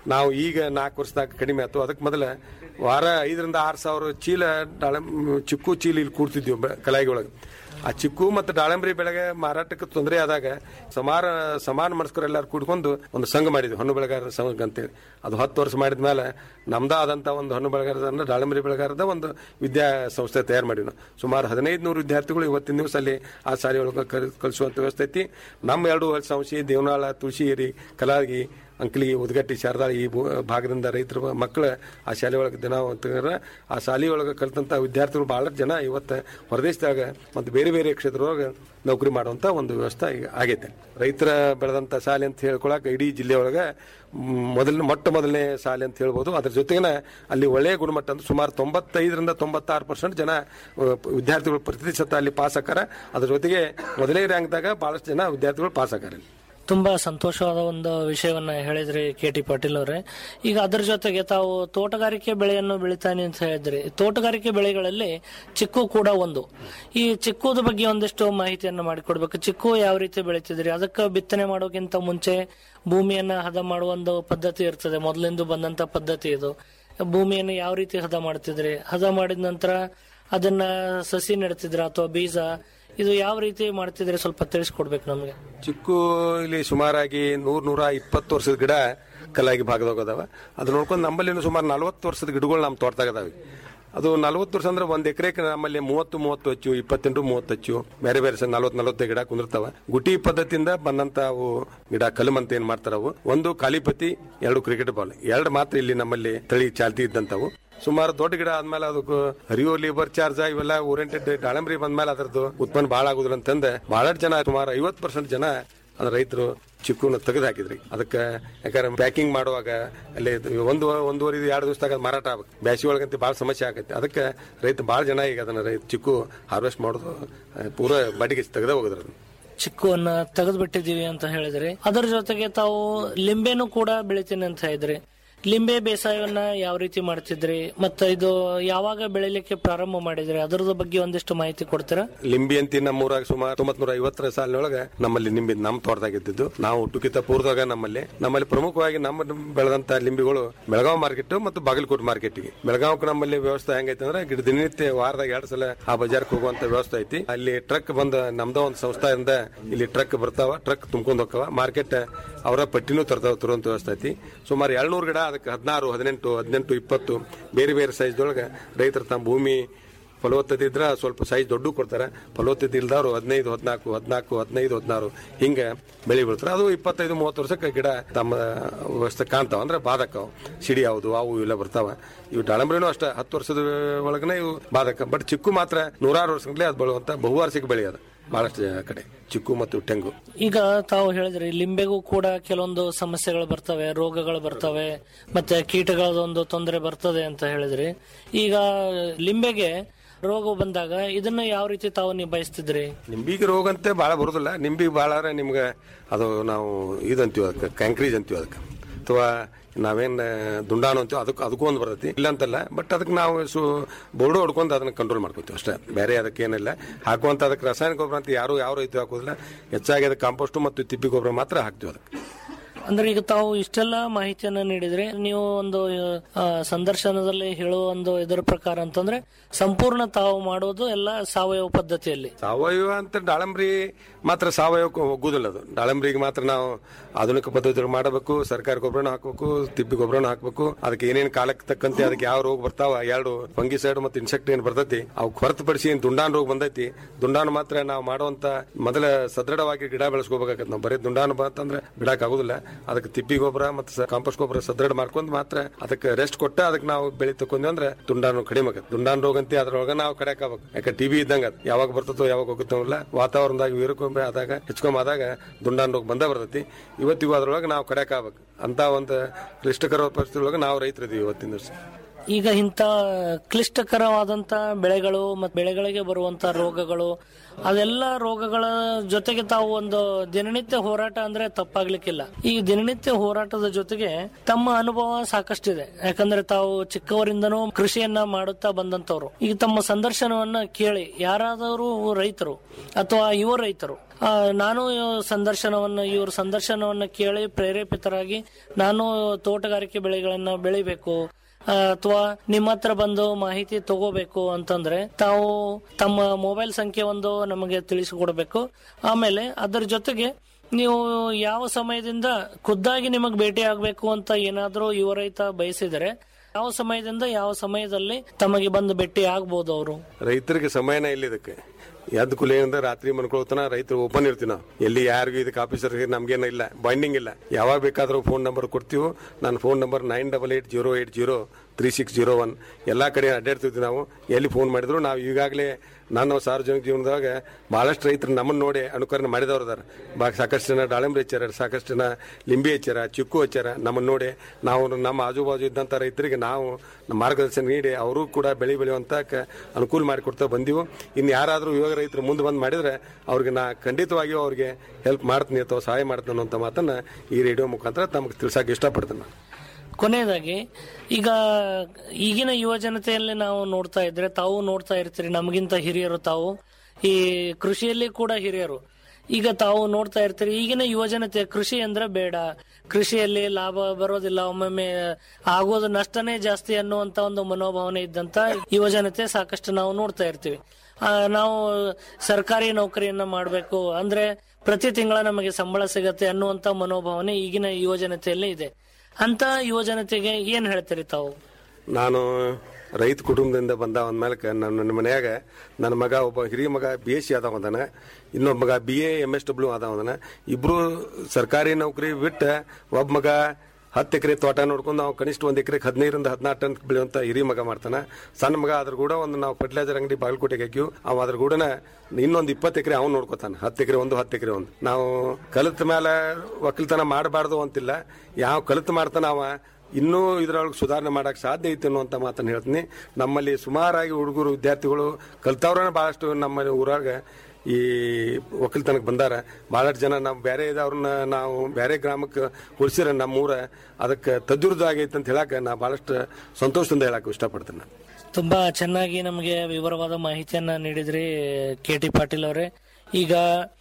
ನಾವು ಈಗ ನಾಲ್ಕು ವರ್ಷದಾಗ ಕಡಿಮೆ ಆಯ್ತು ಅದಕ್ಕೆ ಮೊದಲ ವಾರ ಐದರಿಂದ ಆರು ಸಾವಿರ ಚೀಲ ದಾಳಂ ಚಿಕ್ಕು ಚೀಲ ಇಲ್ಲಿ ಕೂಡ್ತಿದ್ವಿ ಬೆ- ಕಲಾಗಿ ಒಳಗೆ ಆ ಚಿಕ್ಕು ಮತ್ತು ದಾಳಂಬ್ರಿ ಬೆಳೆಗೆ ಮಾರಾಟಕ್ಕೆ ತೊಂದರೆ ಆದಾಗ ಸಮಾನ ಸಮಾನ ಮನಸ್ಕರು ಎಲ್ಲರೂ ಕೂಡ್ಕೊಂಡು ಒಂದು ಸಂಘ ಮಾಡಿದ್ವಿ ಹಣ್ಣು ಬೆಳೆಗಾರರ ಸಂಘ ಅಂತೇಳಿ ಅದು ಹತ್ತು ವರ್ಷ ಮಾಡಿದ ಮೇಲೆ ನಮ್ದೇ ಆದಂಥ ಒಂದು ಹಣ್ಣು ಬೆಳೆಗಾರದ ಅಂದ್ರೆ ದಾಳಂಬ್ರಿ ಬೆಳೆಗಾರದ ಒಂದು ವಿದ್ಯಾ ಸಂಸ್ಥೆ ತಯಾರು ಮಾಡಿವಿ ನಾವು ಸುಮಾರು ಹದಿನೈದು ನೂರು ವಿದ್ಯಾರ್ಥಿಗಳು ಇವತ್ತಿನ ದಿವಸ ಅಲ್ಲಿ ಆ ಶಾಲೆ ಒಳಗೆ ಕಲಿಸುವಂಥ ವ್ಯವಸ್ಥೆ ಐತಿ ನಮ್ಮ ಎರಡು ಸಂಸ್ಥೆ ದೇವನಾಳ ತುಳಸಿಗಿರಿ ಕಲಾಗಿ ಅಂಕಲಿಗೆ ಉದ್ಗಟ್ಟಿ ಶಾರದಾಳಿ ಈ ಭೂ- ಭಾಗದಿಂದ ರೈತರ ಮಕ್ಕಳು ಆ ಶಾಲೆ ಒಳಗೆ ದಿನ ಹೊತ್ತರ ಆ ಶಾಲೆ ಒಳಗೆ ಕಲಿತಂತ ವಿದ್ಯಾರ್ಥಿಗಳು ಬಹಳಷ್ಟು ಜನ ಇವತ್ತು ಹೊರದೇಶದಾಗ ಮತ್ತು ಬೇರೆ ಬೇರೆ ಕ್ಷೇತ್ರದೊಳಗೆ ನೌಕರಿ ಮಾಡುವಂತ ಒಂದು ವ್ಯವಸ್ಥೆ ಈಗ ಆಗೈತೆ ರೈತರ ಬೆಳೆದಂತ ಶಾಲೆ ಅಂತ ಹೇಳ್ಕೊಳಕ್ ಇಡೀ ಜಿಲ್ಲೆ ಒಳಗೆ ಮೊದಲ ಮೊಟ್ಟ ಮೊದಲನೇ ಶಾಲೆ ಅಂತ ಹೇಳ್ಬೋದು ಅದ್ರ ಜೊತೆಗಿನ ಅಲ್ಲಿ ಒಳ್ಳೆಯ ಗುಣಮಟ್ಟ ಅಂದ್ರೆ ಸುಮಾರು ತೊಂಬತ್ತೈದರಿಂದ ತೊಂಬತ್ತಾರು ಪರ್ಸೆಂಟ್ ಜನ ಆ, ವಿದ್ಯಾರ್ಥಿಗಳು ಪ್ರತಿಶತ ಅಲ್ಲಿ ಪಾಸ್ ಆಕಾರ ಅದ್ರ ಜೊತೆಗೆ ಮೊದಲನೇ ರ್ಯಾಂಕ್ದಾಗ ಬಹಳಷ್ಟು ಜನ ವಿದ್ಯಾರ್ಥಿಗಳು ಪಾಸ್ ಆಕಾರ ತುಂಬಾ ಸಂತೋಷವಾದ ಒಂದು ವಿಷಯವನ್ನ ಹೇಳಿದ್ರಿ ಕೆ ಟಿ ಪಾಟೀಲ್ ಅವರೇ ಈಗ ಅದರ ಜೊತೆಗೆ ತಾವು ತೋಟಗಾರಿಕೆ ಬೆಳೆಯನ್ನು ಬೆಳಿತಾನೆ ಅಂತ ಹೇಳಿದ್ರಿ ತೋಟಗಾರಿಕೆ ಬೆಳೆಗಳಲ್ಲಿ ಚಿಕ್ಕು ಕೂಡ ಒಂದು ಈ ಚಿಕ್ಕುದ ಬಗ್ಗೆ ಒಂದಿಷ್ಟು ಮಾಹಿತಿಯನ್ನ ಮಾಡಿಕೊಡ್ಬೇಕು ಚಿಕ್ಕು ಯಾವ ರೀತಿ ಬೆಳಿತಿದ್ರಿ ಅದಕ್ಕೆ ಬಿತ್ತನೆ ಮಾಡೋಕ್ಕಿಂತ ಮುಂಚೆ ಭೂಮಿಯನ್ನ ಹದ ಮಾಡುವ ಒಂದು ಪದ್ಧತಿ ಇರ್ತದೆ ಮೊದಲಿಂದ ಬಂದಂತ ಪದ್ಧತಿ ಇದು ಭೂಮಿಯನ್ನು ಯಾವ ರೀತಿ ಹದ ಮಾಡ್ತಿದ್ರಿ ಹದ ಮಾಡಿದ ನಂತರ ಅದನ್ನ ಸಸಿ ನೆಡ್ತಿದ್ರ ಅಥವಾ ಬೀಜ ಇದು ಯಾವ ರೀತಿ ಮಾಡ್ತಿದ್ರೆ ಸ್ವಲ್ಪ ತಿಳಿಸ್ಕೊಡ್ಬೇಕು ನಮ್ಗೆ ಚಿಕ್ಕು ಇಲ್ಲಿ ಸುಮಾರಾಗಿ ನೂರ್ ನೂರ ಇಪ್ಪತ್ತು ವರ್ಷದ ಗಿಡ ಕಲಾಗಿ ಭಾಗದಾಗ ಅದಾವ ಅದು ನೋಡ್ಕೊಂಡು ನಮ್ಮಲ್ಲಿ ಸುಮಾರು ನಲವತ್ತು ವರ್ಷದ ಗಿಡಗಳು ನಮ್ಮ ತೋಟದಾಗ ಅದಾವೆ ಅದು ನಲವತ್ತು ವರ್ಷ ಅಂದ್ರೆ ಒಂದ್ ಎಕರೆಗೆ ನಮ್ಮಲ್ಲಿ ಮೂವತ್ತು ಮೂವತ್ತು ಹಚ್ಚು ಇಪ್ಪತ್ತೆಂಟು ಮೂವತ್ತು ಹಚ್ಚು ಬೇರೆ ಬೇರೆ ಸಹ ನಲವತ್ತು ನಲವತ್ತೈದು ಗಿಡ ಕುಂದಿರ್ತಾವ ಗುಟಿ ಪದ್ಧತಿಯಿಂದ ಬಂದಂತ ಅವು ಗಿಡ ಕಲಮ್ ಅಂತ ಏನ್ ಮಾಡ್ತಾರ ಅವು ಒಂದು ಕಾಲಿಪತಿ ಎರಡು ಕ್ರಿಕೆಟ್ ಬಾಲ್ ಎರಡು ಮಾತ್ರ ಇಲ್ಲಿ ನಮ್ಮಲ್ಲಿ ತಳಿ ಚಾಲ್ತಿ ಇದ್ದಂತವು ಸುಮಾರು ದೊಡ್ಡ ಗಿಡ ಆದ್ಮೇಲೆ ಅದಕ್ಕೆ ಹರಿಯೋ ಲೇಬರ್ ಚಾರ್ಜ್ ಇವೆಲ್ಲ ಓರಿಯೆಂಟೆಡ್ ದಾಳಂಬ್ರಿ ಬಂದ್ಮೇಲೆ ಅದರದ್ದು ಉತ್ಪನ್ನ ಭಾಳ ಆಗುದಿಲ್ಲ ಅಂತಂದ ಬಹಳಷ್ಟು ಜನ ಸುಮಾರು ಐವತ್ತು ಪರ್ಸೆಂಟ್ ಜನ ಅದ್ರ ರೈತರು ಚಿಕ್ಕುನ ತೆಗೆದು ಹಾಕಿದ್ರಿ ಅದಕ್ಕೆ ಯಾಕಂದ್ರೆ ಪ್ಯಾಕಿಂಗ್ ಮಾಡುವಾಗ ಅಲ್ಲಿ ಇದು ಒಂದು ಒಂದೂವರೆ ಎರಡು ದಿವಸದಾಗ ಅದ್ ಮಾರಾಟ ಆಗ್ಬೇಕು ಬ್ಯಾಸಿ ಒಳಗಂತ ಭಾಳ ಸಮಸ್ಯೆ ಆಗತ್ತೆ ಅದಕ್ಕೆ ರೈತ ಭಾಳ ಜನ ಈಗ ಅದನ್ನ ರೈತ ಚಿಕ್ಕು ಹಾರ್ವೆಸ್ಟ್ ಮಾಡೋದು ಆ, ಪೂರ ಬಡಿಗೆ ತೆಗೆದೇ ಹೋಗಿದ್ರು ಅದನ್ನ. ಚಿಕ್ಕುವನ್ನ ತೆಗೆದು ಬಿಟ್ಟಿದೀವಿ ಅಂತ ಹೇಳಿದ್ರಿ ಅದರ ಜೊತೆಗೆ ತಾವು ಲಿಂಬೆನೂ ಕೂಡ ಬೆಳಿತೀನಿ ಅಂತ ಹೇಳಿದ್ರಿ ಲಿಂಬೆ ಬೇಸಾಯವನ್ನ ಯಾವ ರೀತಿ ಮಾಡ್ತಿದ್ರಿ ಮತ್ತೆ ಇದು ಯಾವಾಗ ಬೆಳಿಲಿಕ್ಕೆ ಪ್ರಾರಂಭ ಮಾಡಿದ್ರಿ ಅದರದ ಬಗ್ಗೆ ಒಂದಿಷ್ಟು ಮಾಹಿತಿ ಕೊಡ್ತೀರಾ ಲಿಂಬಿ ಅಂತ ನಮ್ಮೂರಾಗ ಸುಮಾರು ತೊಂಬತ್ ನೂರ ಐವತ್ತರ ಸಾಲಿನೊಳಗೆ ನಮ್ಮಲ್ಲಿ ನಿಂಬಿ ನಮ್ಮ ತೋಟದಾಗ ಇದ್ದಿದ್ದು ನಾವು ಹುಟ್ಟುಕಿತ ಪೂರ್ವದಾಗ ನಮ್ಮಲ್ಲಿ ನಮ್ಮಲ್ಲಿ ಪ್ರಮುಖವಾಗಿ ನಮ್ಮ ಬೆಳೆದಂತ ಲಿಂಬಿಗಳು ಬೆಳಗಾವ್ ಮಾರ್ಕೆಟ್ ಮತ್ತು ಬಾಗಲಕೋಟೆ ಮಾರ್ಕೆಟ್ಗೆ ಬೆಳಗಾವ್ക്ക് ನಮ್ಮಲ್ಲಿ ವ್ಯವಸ್ಥೆ ಹೆಂಗೈತೆ ಅಂದ್ರೆ ಗಿಡ ದಿನನಿತ್ಯ ವಾರದಾಗ ಎರಡು ಸಲ ಆ ಬಜಾರ್ಗೆ ಹೋಗುವಂತ ವ್ಯವಸ್ಥೆ ಐತಿ ಅಲ್ಲಿ ಟ್ರಕ್ ಬಂದ ನಮ್ದ ಒಂದು ಸಂಸ್ಥೆಯಿಂದ ಇಲ್ಲಿ ಟ್ರಕ್ ಬರ್ತಾವ ಟ್ರಕ್ ತುಂಬ್ಕೊಂಡ್ ಹೋಗ್ತಾವ ಮಾರ್ಕೆಟ್ ಅವರ ಪಟ್ಟಿನೂ ತರ್ತಾವ ತರುವಂತ ವ್ಯವಸ್ಥೆ ಐತಿ ಸುಮಾರು ಏಳ್ನೂರು ಗಿಡ ಅದಕ್ಕೆ ಹದಿನಾರು ಹದಿನೆಂಟು ಹದಿನೆಂಟು ಇಪ್ಪತ್ತು ಬೇರೆ ಬೇರೆ ಸೈಜ್ದೊಳಗೆ ರೈತರು ತಮ್ಮ ಭೂಮಿ ಫಲವತ್ತತೆ ಇದ್ರೆ ಸ್ವಲ್ಪ ಸೈಜ್ ದೊಡ್ಡ ಕೊಡ್ತಾರೆ ಫಲವತ್ತತೆ ಇಲ್ದವ್ರು ಹದಿನೈದು ಹದಿನಾಲ್ಕು ಹದಿನಾಲ್ಕು ಹದಿನೈದು ಹದಿನಾರು ಹಿಂಗೆ ಬೆಳೆ ಬೀಳ್ತಾರೆ ಅದು ಇಪ್ಪತ್ತೈದು ಮೂವತ್ತು ವರ್ಷಕ್ಕೆ ಗಿಡ ತಮ್ಮ ವ್ಯವಸ್ಥೆ ಕಾಣ್ತಾವ ಅಂದ್ರೆ ಬಾಧಕ ಸಿಡಿ ಯಾವುದು ಅವು ಇವೆಲ್ಲ ಬರ್ತಾವ ಇವು ದಾಳಂಬ್ರಿನೂ ಅಷ್ಟೇ ಹತ್ತು ವರ್ಷದ ಒಳಗನೆ ಇವು ಬಾಧಕ ಬಟ್ ಚಿಕ್ಕು ಮಾತ್ರ ನೂರಾರು ವರ್ಷಗಳೇ ಅದು ಬೆಳೆಯುವಂತ ಬಹುವಾರ್ಷಿಕ ಬೆಳೆ ಅದು ಬಹಳಷ್ಟು ಕಡೆ ಚಿಕ್ಕು ಮತ್ತು ತೆಂಗು ಈಗ ತಾವು ಹೇಳಿದ್ರಿ ಲಿಂಬೆಗೂ ಕೂಡ ಕೆಲವೊಂದು ಸಮಸ್ಯೆಗಳು ಬರ್ತವೆ ರೋಗಗಳು ಬರ್ತವೆ ಮತ್ತೆ ಕೀಟಗಳದೊಂದು ತೊಂದರೆ ಬರ್ತದೆ ಅಂತ ಹೇಳಿದ್ರಿ ಈಗ ಲಿಂಬೆಗೆ ರೋಗ ಬಂದಾಗ ಇದನ್ನ ಯಾವ ರೀತಿ ತಾವು ನಿಭಾಯಿಸ್ತಿದ್ರಿ ನಿಂಬಿಗೆ ರೋಗ ಅಂತೆ ಭಾಳ ಬರೋದಿಲ್ಲ ನಿಂಬಿಗೆ ಭಾಳ ಅಂದ್ರೆ ನಿಮ್ಗೆ ಅದು ನಾವು ಇದಂತೀವಿ ಅದಕ್ಕೆ ಕ್ಯಾಂಕ್ರೀಜ್ ಅಂತೀವಿ ಅದಕ್ಕೆ ಅಥವಾ ನಾವೇನ್ ದುಂಡಾನು ಅಂತೀವಿ ಅದಕ್ಕೆ ಅದಕ್ಕೂ ಒಂದು ಬರ್ತೈತಿ ಇಲ್ಲ ಅಂತಲ್ಲ ಬಟ್ ಅದಕ್ಕೆ ನಾವು ಸು ಬೋರ್ಡು ಹೊಡ್ಕೊಂಡು ಅದನ್ನ ಕಂಟ್ರೋಲ್ ಮಾಡ್ಕೊತೀವಿ ಅಷ್ಟೇ ಬೇರೆ ಅದಕ್ಕೆ ಏನಿಲ್ಲ ಹಾಕುವಂತ ಅದಕ್ಕೆ ರಾಸಾಯನಿಕ ಗೊಬ್ಬರ ಅಂತ ಯಾರು ಯಾವ ರೈತ ಹಾಕೋದಿಲ್ಲ ಹೆಚ್ಚಾಗಿ ಅದಕ್ಕೆ ಕಾಂಪೋಸ್ಟ್ ಮತ್ತು ತಿಪ್ಪಿ ಗೊಬ್ಬರ ಮಾತ್ರ ಹಾಕ್ತೀವಿ ಅದಕ್ಕೆ ಅಂದ್ರೆ ಈಗ ತಾವು ಇಷ್ಟೆಲ್ಲ ಮಾಹಿತಿಯನ್ನ ನೀಡಿದ್ರೆ ನೀವು ಒಂದು ಆ, ಸಂದರ್ಶನದಲ್ಲಿ ಹೇಳುವ ಒಂದು ಇದರ ಪ್ರಕಾರ ಅಂತಂದ್ರೆ ಸಂಪೂರ್ಣ ತಾವು ಮಾಡೋದು ಎಲ್ಲ ಸಾವಯವ ಪದ್ಧತಿಯಲ್ಲಿ ಸಾವಯವ ಅಂತ ದಾಳಂಬ್ರಿ ಮಾತ್ರ ಸಾವಯವಕ್ಕೆ ಹೋಗುದಿಲ್ಲ ಅದು ದಾಳಂಬ್ರಿಗೆ ಮಾತ್ರ ನಾವು ಆಧುನಿಕ ಪದ್ಧತಿ ಮಾಡಬೇಕು ಸರ್ಕಾರಿ ಗೊಬ್ಬರನ ಹಾಕಬೇಕು ತಿಪ್ಪಿ ಗೊಬ್ಬರನ ಹಾಕಬೇಕು ಅದಕ್ಕೆ ಏನೇನು ಕಾಲಕ್ಕೆ ತಕ್ಕಂತೆ ಅದಕ್ಕೆ ಯಾವ ರೋಗ ಬರ್ತಾವ ಎರಡು ಫಂಗಿಸೈಡ್ ಮತ್ತು ಇನ್ಸೆಕ್ಟ್ ಏನ್ ಬರ್ತೈತಿ ಅವಕ್ಕೆ ಹೊರತುಪಡಿಸಿ ಏನ್ ದುಂಡಾನ್ ರೋಗ ಬಂದೈತಿ ದುಂಡಾನ್ ಮಾತ್ರ ನಾವು ಮಾಡುವಂತ ಮೊದಲ ಸದೃಢವಾಗಿ ಗಿಡ ಬೆಳೆಸ್ಕೋಬೇಕಾಗತ್ತೆ ನಾವು ಬರೀ ದುಂಡಾನ್ ಬಂತಂದ್ರೆ ಬಿಡಕ್ ಆಗುದಿಲ್ಲ ಅದಕ್ಕೆ ತಿಪ್ಪಿ ಗೊಬ್ಬರ ಮತ್ತು ಕಾಂಪೋಸ್ಟ್ ಗೊಬ್ಬರ ಸದೃಢ ಮಾಡ್ಕೊಂಡ್ ಮಾತ್ರ ಅದಕ್ಕೆ ರೆಸ್ಟ್ ಕೊಟ್ಟ ಅದಕ್ಕೆ ನಾವು ಬೆಳಿ ತಕೊಂಡ್ವಿ ಅಂದ್ರೆ ದುಂಡಾನು ಕಡಿಮೆ ಆಗತ್ತೆ ದುಂಡಾನ್ ರೋಗ ಅಂತ ಅದ್ರೊಳಗ ನಾವು ಕಡೆಕ್ ಆಗ್ಬೇಕು ಯಾಕೆ ಟಿವಿ ಇದ್ದಂಗ ಅದ್. ಯಾವಾಗ ಬರ್ತದೋ ಯಾವಾಗ ಹೋಗುತ್ತೋ ಇಲ್ಲ ವಾತಾವರಣದಾಗ ವೀರಕೊಂಬೆ ಆದಾಗ ಹೆಚ್ಕೊಂಬ ಆದಾಗ ದುಂಡಾನ್ ರೋಗ ಬಂದ ಬರ್ತೈತಿ ಇವತ್ತಿಗೂ ಅದ್ರೊಳಗೆ ನಾವು ಕಡೆಕ್ ಆಗ್ಬೇಕು ಅಂತ ಒಂದು ಕ್ಲಿಷ್ಟಕರ ಪರಿಸ್ಥಿತಿ ಒಳಗೆ ನಾವು ರೈತರಿದೀವಿ ಇವತ್ತಿನ ದಿವಸ ಈಗ ಇಂಥ ಕ್ಲಿಷ್ಟಕರವಾದಂತ ಬೆಳೆಗಳು ಮತ್ತು ಬೆಳೆಗಳಿಗೆ ಬರುವಂತ ರೋಗಗಳು ಅದೆಲ್ಲ ರೋಗಗಳ ಜೊತೆಗೆ ತಾವು ಒಂದು ದಿನನಿತ್ಯ ಹೋರಾಟ ಅಂದ್ರೆ ತಪ್ಪಾಗ್ಲಿಕ್ಕಿಲ್ಲ ಈ ದಿನನಿತ್ಯ ಹೋರಾಟದ ಜೊತೆಗೆ ತಮ್ಮ ಅನುಭವ ಸಾಕಷ್ಟಿದೆ ಯಾಕಂದ್ರೆ ತಾವು ಚಿಕ್ಕವರಿಂದನೂ ಕೃಷಿಯನ್ನ ಮಾಡುತ್ತಾ ಬಂದಂತವ್ರು ಈಗ ತಮ್ಮ ಸಂದರ್ಶನವನ್ನ ಕೇಳಿ ಯಾರಾದರೂ ರೈತರು ಅಥವಾ ಯುವ ರೈತರು ಆ, ನಾನು ಸಂದರ್ಶನವನ್ನ ಇವ್ರ ಸಂದರ್ಶನವನ್ನ ಕೇಳಿ ಪ್ರೇರೇಪಿತರಾಗಿ ನಾನು ತೋಟಗಾರಿಕೆ ಬೆಳೆಗಳನ್ನ ಬೆಳಿಬೇಕು ಅಥವಾ ನಿಮ್ಮ ಹತ್ರ ಬಂದು ಮಾಹಿತಿ ತಗೋಬೇಕು ಅಂತಂದ್ರೆ ತಾವು ತಮ್ಮ ಮೊಬೈಲ್ ಸಂಖ್ಯೆ ಒಂದು ನಮಗೆ ತಿಳಿಸಿಕೊಡ್ಬೇಕು ಆಮೇಲೆ ಅದರ ಜೊತೆಗೆ ನೀವು ಯಾವ ಸಮಯದಿಂದ ಖುದ್ದಾಗಿ ನಿಮಗೆ ಭೇಟಿ ಆಗ್ಬೇಕು ಅಂತ ಏನಾದ್ರೂ ಯುವ ರೈತ ಬಯಸಿದರೆ ಯಾವ ಸಮಯದಿಂದ ಯಾವ ಸಮಯದಲ್ಲಿ ತಮಗೆ ಬಂದು ಭೇಟಿ ಆಗ್ಬೋದು ಅವರು ರೈತರಿಗೆ ಸಮಯನೇ ಇಲ್ಲ ಇದಕ್ಕೆ ಎದ್ದು ಕುಲಿಯಿಂದ ರಾತ್ರಿ ಮನ್ಕೊಳ್ತಾನ ರೈತರು ಓಪನ್ ಇರ್ತೀವಿ ನಾವು ಎಲ್ಲಿ ಯಾರಿಗೂ ಇದಕ್ಕೆ ಆಫೀಸರ್ಗೆ ನಮ್ಗೇನ ಇಲ್ಲ ಬಾಂಡಿಂಗ್ ಇಲ್ಲ ಯಾವಾಗ ಬೇಕಾದ್ರೂ ಫೋನ್ ನಂಬರ್ ಕೊಡ್ತೀವಿ ನನ್ನ phone number nine double eight zero eight zero three six zero one ಎಲ್ಲ ಕಡೆ ಅಡ್ಡಾಡ್ತಿದ್ವಿ ನಾವು ಎಲ್ಲಿ ಫೋನ್ ಮಾಡಿದ್ರು ನಾವು ಈಗಾಗಲೇ ನಾನು ಸಾರ್ವಜನಿಕ ಜೀವನದಾಗ ಬಹಳಷ್ಟು ರೈತರು ನಮ್ಮನ್ನು ನೋಡಿ ಅನುಕರಣೆ ಮಾಡಿದವ್ರು ಅದಾರ ಬಾ ಸಾಕಷ್ಟು ಜನ ದಾಳಿಂಬೆ ಹಚ್ಚಾರ ಸಾಕಷ್ಟು ಜನ ಲಿಂಬೆ ಹಚ್ಚಾರ ಚಿಕ್ಕು ಹಚ್ಚಾರ ನಮ್ಮನ್ನು ನೋಡಿ ನಾವು ನಮ್ಮ ಆಜು ಬಾಜು ಇದ್ದಂಥ ರೈತರಿಗೆ ನಾವು ನಮ್ಮ ಮಾರ್ಗದರ್ಶನ ನೀಡಿ ಅವರು ಕೂಡ ಬೆಳೆ ಬೆಳೆಯುವಂತ ಕ- ಅನುಕೂಲ ಮಾಡಿಕೊಡ್ತಾ ಬಂದೀವು ಇನ್ನು ಯಾರಾದರೂ ಯುವ ರೈತರು ಮುಂದೆ ಬಂದು ಮಾಡಿದ್ರೆ ಅವ್ರಿಗೆ ನಾ ಖಂಡಿತವಾಗಿಯೂ ಅವ್ರಿಗೆ ಹೆಲ್ಪ್ ಮಾಡ್ತೀನಿ ಅಥವಾ ಸಹಾಯ ಮಾಡ್ತೀನಿ ಅನ್ನೋಂಥ ಮಾತನ್ನ ಈ ರೇಡಿಯೋ ಮುಖಾಂತರ ತಮಗೆ ತಿಳ್ಸಕ್ಕೆ ಇಷ್ಟಪಡ್ತೀನಿ ನಾನು. ಕೊನೆಯದಾಗಿ ಈಗ ಈಗಿನ ಯುವ ಜನತೆಯಲ್ಲಿ ನಾವು ನೋಡ್ತಾ ಇದ್ರೆ ತಾವು ನೋಡ್ತಾ ಇರ್ತೀರಿ ನಮಗಿಂತ ಹಿರಿಯರು ತಾವು ಈ ಕೃಷಿಯಲ್ಲಿ ಕೂಡ ಹಿರಿಯರು ಈಗ ತಾವು ನೋಡ್ತಾ ಇರ್ತೀರಿ ಈಗಿನ ಯುವ ಜನತೆ ಕೃಷಿ ಅಂದ್ರೆ ಬೇಡ ಕೃಷಿಯಲ್ಲಿ ಲಾಭ ಬರೋದಿಲ್ಲ ಒಮ್ಮೊಮ್ಮೆ ಆಗೋದು ನಷ್ಟನೇ ಜಾಸ್ತಿ ಅನ್ನುವಂತ ಒಂದು ಮನೋಭಾವನೆ ಇದ್ದಂತ ಯುವ ಜನತೆ ಸಾಕಷ್ಟು ನಾವು ನೋಡ್ತಾ ಇರ್ತೀವಿ ಆ, ನಾವು ಸರ್ಕಾರಿ ನೌಕರಿಯನ್ನ ಮಾಡಬೇಕು ಅಂದ್ರೆ ಪ್ರತಿ ತಿಂಗಳ ನಮಗೆ ಸಂಬಳ ಸಿಗತ್ತೆ ಅನ್ನುವಂತ ಮನೋಭಾವನೆ ಈಗಿನ ಯುವ ಜನತೆಯಲ್ಲಿ ಇದೆ ಅಂತ ಯುವ ಜನತೆಗೆ ಏನ್ ಹೇಳ್ತೀರಿ ತಾವು ನಾನು ರೈತ ಕುಟುಂಬದಿಂದ ಬಂದ ಅಂದ್ಮೇಲೆ ನನ್ನ ನನ್ನ ಮನ್ಯಾಗ ನನ್ನ ಮಗ ಒಬ್ಬ ಹಿರಿಯ ಮಗ ಬಿ ಎಸ್ ಸಿ ಆದವ ಅದಾನ ಇನ್ನೊಬ್ಬ ಮಗ B A M S W ಆದವ ಅದಾನ ಇಬ್ರು ಸರ್ಕಾರಿ ನೌಕರಿ ಬಿಟ್ಟು ಒಬ್ಬ ಮಗ ಹತ್ತು ಎಕರೆ ತೋಟ ನೋಡ್ಕೊಂಡು ನಾವು ಕನಿಷ್ಠ ಒಂದು ಎಕರೆಗೆ ಹದಿನೈದರಿಂದ ಹದಿನಾರು ಟನ್ ಬೆಳೆಯುವಂತ ಹಿರಿಯ ಮಗ ಮಾಡ್ತಾನ ಸಣ್ಣ ಮಗ ಅದ್ರ ಕೂಡ ಒಂದು ನಾವು ಫರ್ಟಿಲೈಸರ್ ಅಂಗಡಿ ಬಾಗಲಕೋಟೆಗೆ ಹಾಕಿವು ಅವ ಅದ್ರ ಕೂಡನ ಇನ್ನೊಂದು ಇಪ್ಪತ್ತು ಎಕರೆ ಅವ್ನು ನೋಡ್ಕೊತಾನೆ ಹತ್ತು ಎಕರೆ ಒಂದು ಹತ್ತು ಎಕರೆ ಒಂದು ನಾವು ಕಲಿತ ಮೇಲೆ ಒಕ್ಕಲ್ತನ ಮಾಡಬಾರ್ದು ಅಂತಿಲ್ಲ ಯಾವ ಕಲಿತು ಮಾಡ್ತಾನ ಅವ ಇನ್ನೂ ಇದರೊಳಗೆ ಸುಧಾರಣೆ ಮಾಡಕ್ಕೆ ಸಾಧ್ಯ ಐತೆ ಅನ್ನುವಂಥ ಮಾತನ್ನು ಹೇಳ್ತೀನಿ ನಮ್ಮಲ್ಲಿ ಸುಮಾರಾಗಿ ಹುಡುಗರು ವಿದ್ಯಾರ್ಥಿಗಳು ಕಲ್ತವ್ರನ್ನ ಭಾಳಷ್ಟು ನಮ್ಮ ಊರಾಗ ಈ ಒಕ್ಕಲ್ತನಕ್ಕೆ ಬಂದಾರ ಭಾಳಷ್ಟು ಜನ ನಾವು ಬೇರೆ ಇದ್ದವ್ರನ್ನ ನಾವು ಬೇರೆ ಗ್ರಾಮಕ್ಕೆ ಉಳಿಸಿರ ನಮ್ಮ ಊರ ಅದಕ್ಕೆ ತದ್ದುರ್ದ ಆಗೈತೆ ಅಂತ ಹೇಳಕ್ಕೆ ನಾ ಭಾಳಷ್ಟು ಸಂತೋಷದಿಂದ ಹೇಳಕ್ಕೆ ಇಷ್ಟಪಡ್ತೀನಿ ನಾನು ತುಂಬಾ ಚೆನ್ನಾಗಿ ನಮಗೆ ವಿವರವಾದ ಮಾಹಿತಿಯನ್ನ ನೀಡಿದ್ರಿ ಕೆ ಟಿ ಪಾಟೀಲ್ ಅವರೇ ಈಗ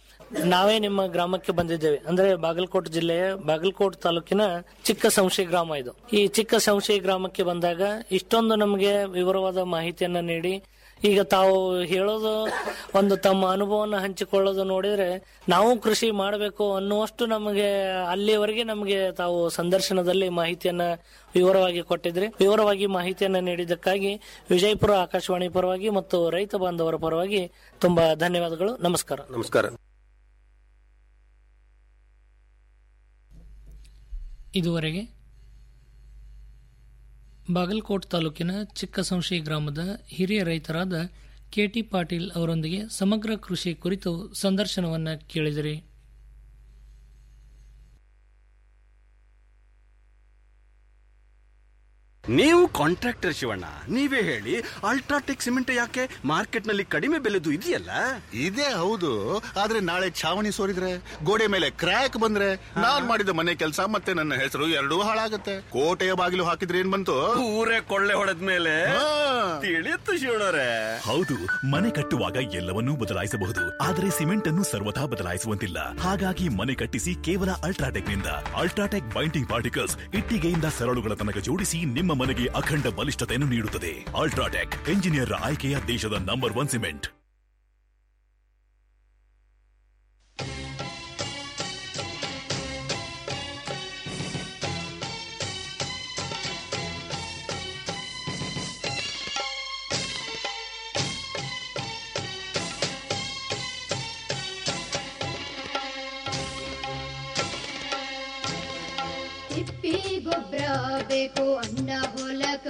ನಾವೇ ನಿಮ್ಮ ಗ್ರಾಮಕ್ಕೆ ಬಂದಿದ್ದೇವೆ ಅಂದ್ರೆ ಬಾಗಲಕೋಟೆ ಜಿಲ್ಲೆಯ ಬಾಗಲಕೋಟೆ ತಾಲೂಕಿನ ಚಿಕ್ಕ ಸಂಶಯ ಗ್ರಾಮ ಇದು ಈ ಚಿಕ್ಕ ಸಂಶಯ ಗ್ರಾಮಕ್ಕೆ ಬಂದಾಗ ಇಷ್ಟೊಂದು ನಮಗೆ ವಿವರವಾದ ಮಾಹಿತಿಯನ್ನ ನೀಡಿ ಈಗ ತಾವು ಹೇಳೋದು ಒಂದು ತಮ್ಮ ಅನುಭವನ ಹಂಚಿಕೊಳ್ಳೋದು ನೋಡಿದ್ರೆ ನಾವು ಕೃಷಿ ಮಾಡಬೇಕು ಅನ್ನುವಷ್ಟು ನಮಗೆ ಅಲ್ಲಿವರೆಗೆ ನಮಗೆ ತಾವು ಸಂದರ್ಶನದಲ್ಲಿ ಮಾಹಿತಿಯನ್ನ ವಿವರವಾಗಿ ಕೊಟ್ಟಿದ್ರಿ ವಿವರವಾಗಿ ಮಾಹಿತಿಯನ್ನ ನೀಡಿದ್ದಕ್ಕಾಗಿ ವಿಜಯಪುರ ಆಕಾಶವಾಣಿ ಪರವಾಗಿ ಮತ್ತು ರೈತ ಬಾಂಧವರ ಪರವಾಗಿ ತುಂಬಾ ಧನ್ಯವಾದಗಳು ನಮಸ್ಕಾರ ನಮಸ್ಕಾರ ಇದುವರೆಗೆ ಬಾಗಲಕೋಟ್ ತಾಲೂಕಿನ ಚಿಕ್ಕ ಸಂಶಿ ಗ್ರಾಮದ ಹಿರಿಯ ರೈತರಾದ ಕೆಟಿ ಪಾಟೀಲ್ ಅವರೊಂದಿಗೆ ಸಮಗ್ರ ಕೃಷಿ ಕುರಿತು ಸಂದರ್ಶನವನ್ನ ಕೇಳಿದಿರಿ ನೀವು ಕಾಂಟ್ರಾಕ್ಟರ್ ಶಿವಣ್ಣ ನೀವೇ ಹೇಳಿ ಅಲ್ಟ್ರಾಟೆಕ್ ಸಿಮೆಂಟ್ ಯಾಕೆ ಮಾರ್ಕೆಟ್ ನಲ್ಲಿ ಕಡಿಮೆ ಬೆಲೆದು ಇದೆಯಲ್ಲ ಇದೇ ಹೌದು ಆದ್ರೆ ನಾಳೆ ಛಾವಣಿ ಸೋರಿದ್ರೆ ಗೋಡೆ ಮೇಲೆ ಕ್ರ್ಯಾಕ್ ಬಂದ್ರೆ ನಾನ್ ಮಾಡಿದ ಮನೆ ಕೆಲಸ ಮತ್ತೆ ನನ್ನ ಹೆಸರು ಎರಡೂ ಹಾಳಾಗತ್ತೆ ಕೋಟೆಯ ಬಾಗಿಲು ಹಾಕಿದ್ರೆ ಏನ್ ಬಂತು ಊರೇ ಕೊಳ್ಳೆ ಹೊಡೆದ ಮೇಲೆ ತಿಳಿಯುತ್ತು ಶಿವಣ್ಣರೇ ಹೌದು ಮನೆ ಕಟ್ಟುವಾಗ ಎಲ್ಲವನ್ನೂ ಬದಲಾಯಿಸಬಹುದು ಆದರೆ ಸಿಮೆಂಟ್ ಅನ್ನು ಸರ್ವಥಾ ಬದಲಾಯಿಸುವಂತಿಲ್ಲ ಹಾಗಾಗಿ ಮನೆ ಕಟ್ಟಿಸಿ ಕೇವಲ ಅಲ್ಟ್ರಾಟೆಕ್ ನಿಂದ ಅಲ್ಟ್ರಾಟೆಕ್ ಬೈಂಡಿಂಗ್ ಪಾರ್ಟಿಕಲ್ಸ್ ಇಟ್ಟಿಗೆಯಿಂದ ಸರಳುಗಳ ತನಕ ಜೋಡಿಸಿ ನಿಮ್ಮ ಮನೆಗೆ ಅಖಂಡ ಬಲಿಷ್ಠತೆಯನ್ನು ನೀಡುತ್ತದೆ ಅಲ್ಟ್ರಾಟೆಕ್ ಎಂಜಿನಿಯರ್ ಆಯ್ಕೆಯ ದೇಶದ ನಂಬರ್ ಒನ್ ಸಿಮೆಂಟ್ ತಿಪ್ಪಿ ಗೊಬ್ಬರ ಬೇಕು ಅಣ್ಣ ಹೊಲಕ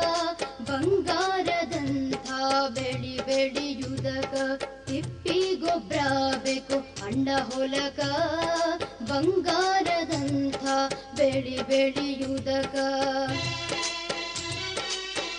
ಬಂಗಾರದಂಥ ಬೆಳಿ ಬೆಳೆಯುವುದಕ ತಿಪ್ಪಿ ಗೊಬ್ಬರ ಬೇಕು ಅಣ್ಣ ಹೊಲಕ ಬಂಗಾರದಂಥ ಬೆಳಿ ಬೆಳೆಯುವುದಕ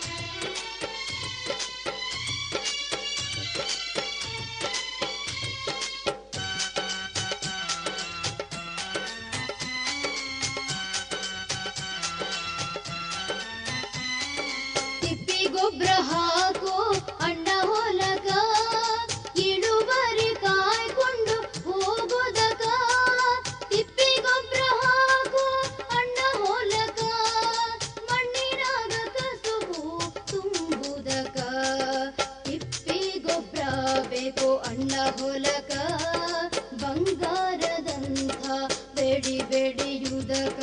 ಹೊಲಕ ಬಂಗಾರದಂಥ ಬೆಡಿ ಬೆಡಿಯುವುದಕ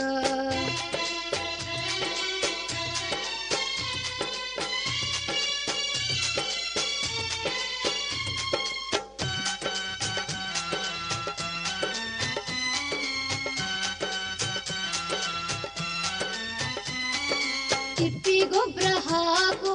ತಿಪ್ಪಿ ಗೊಬ್ಬರ ಹಾಕೋ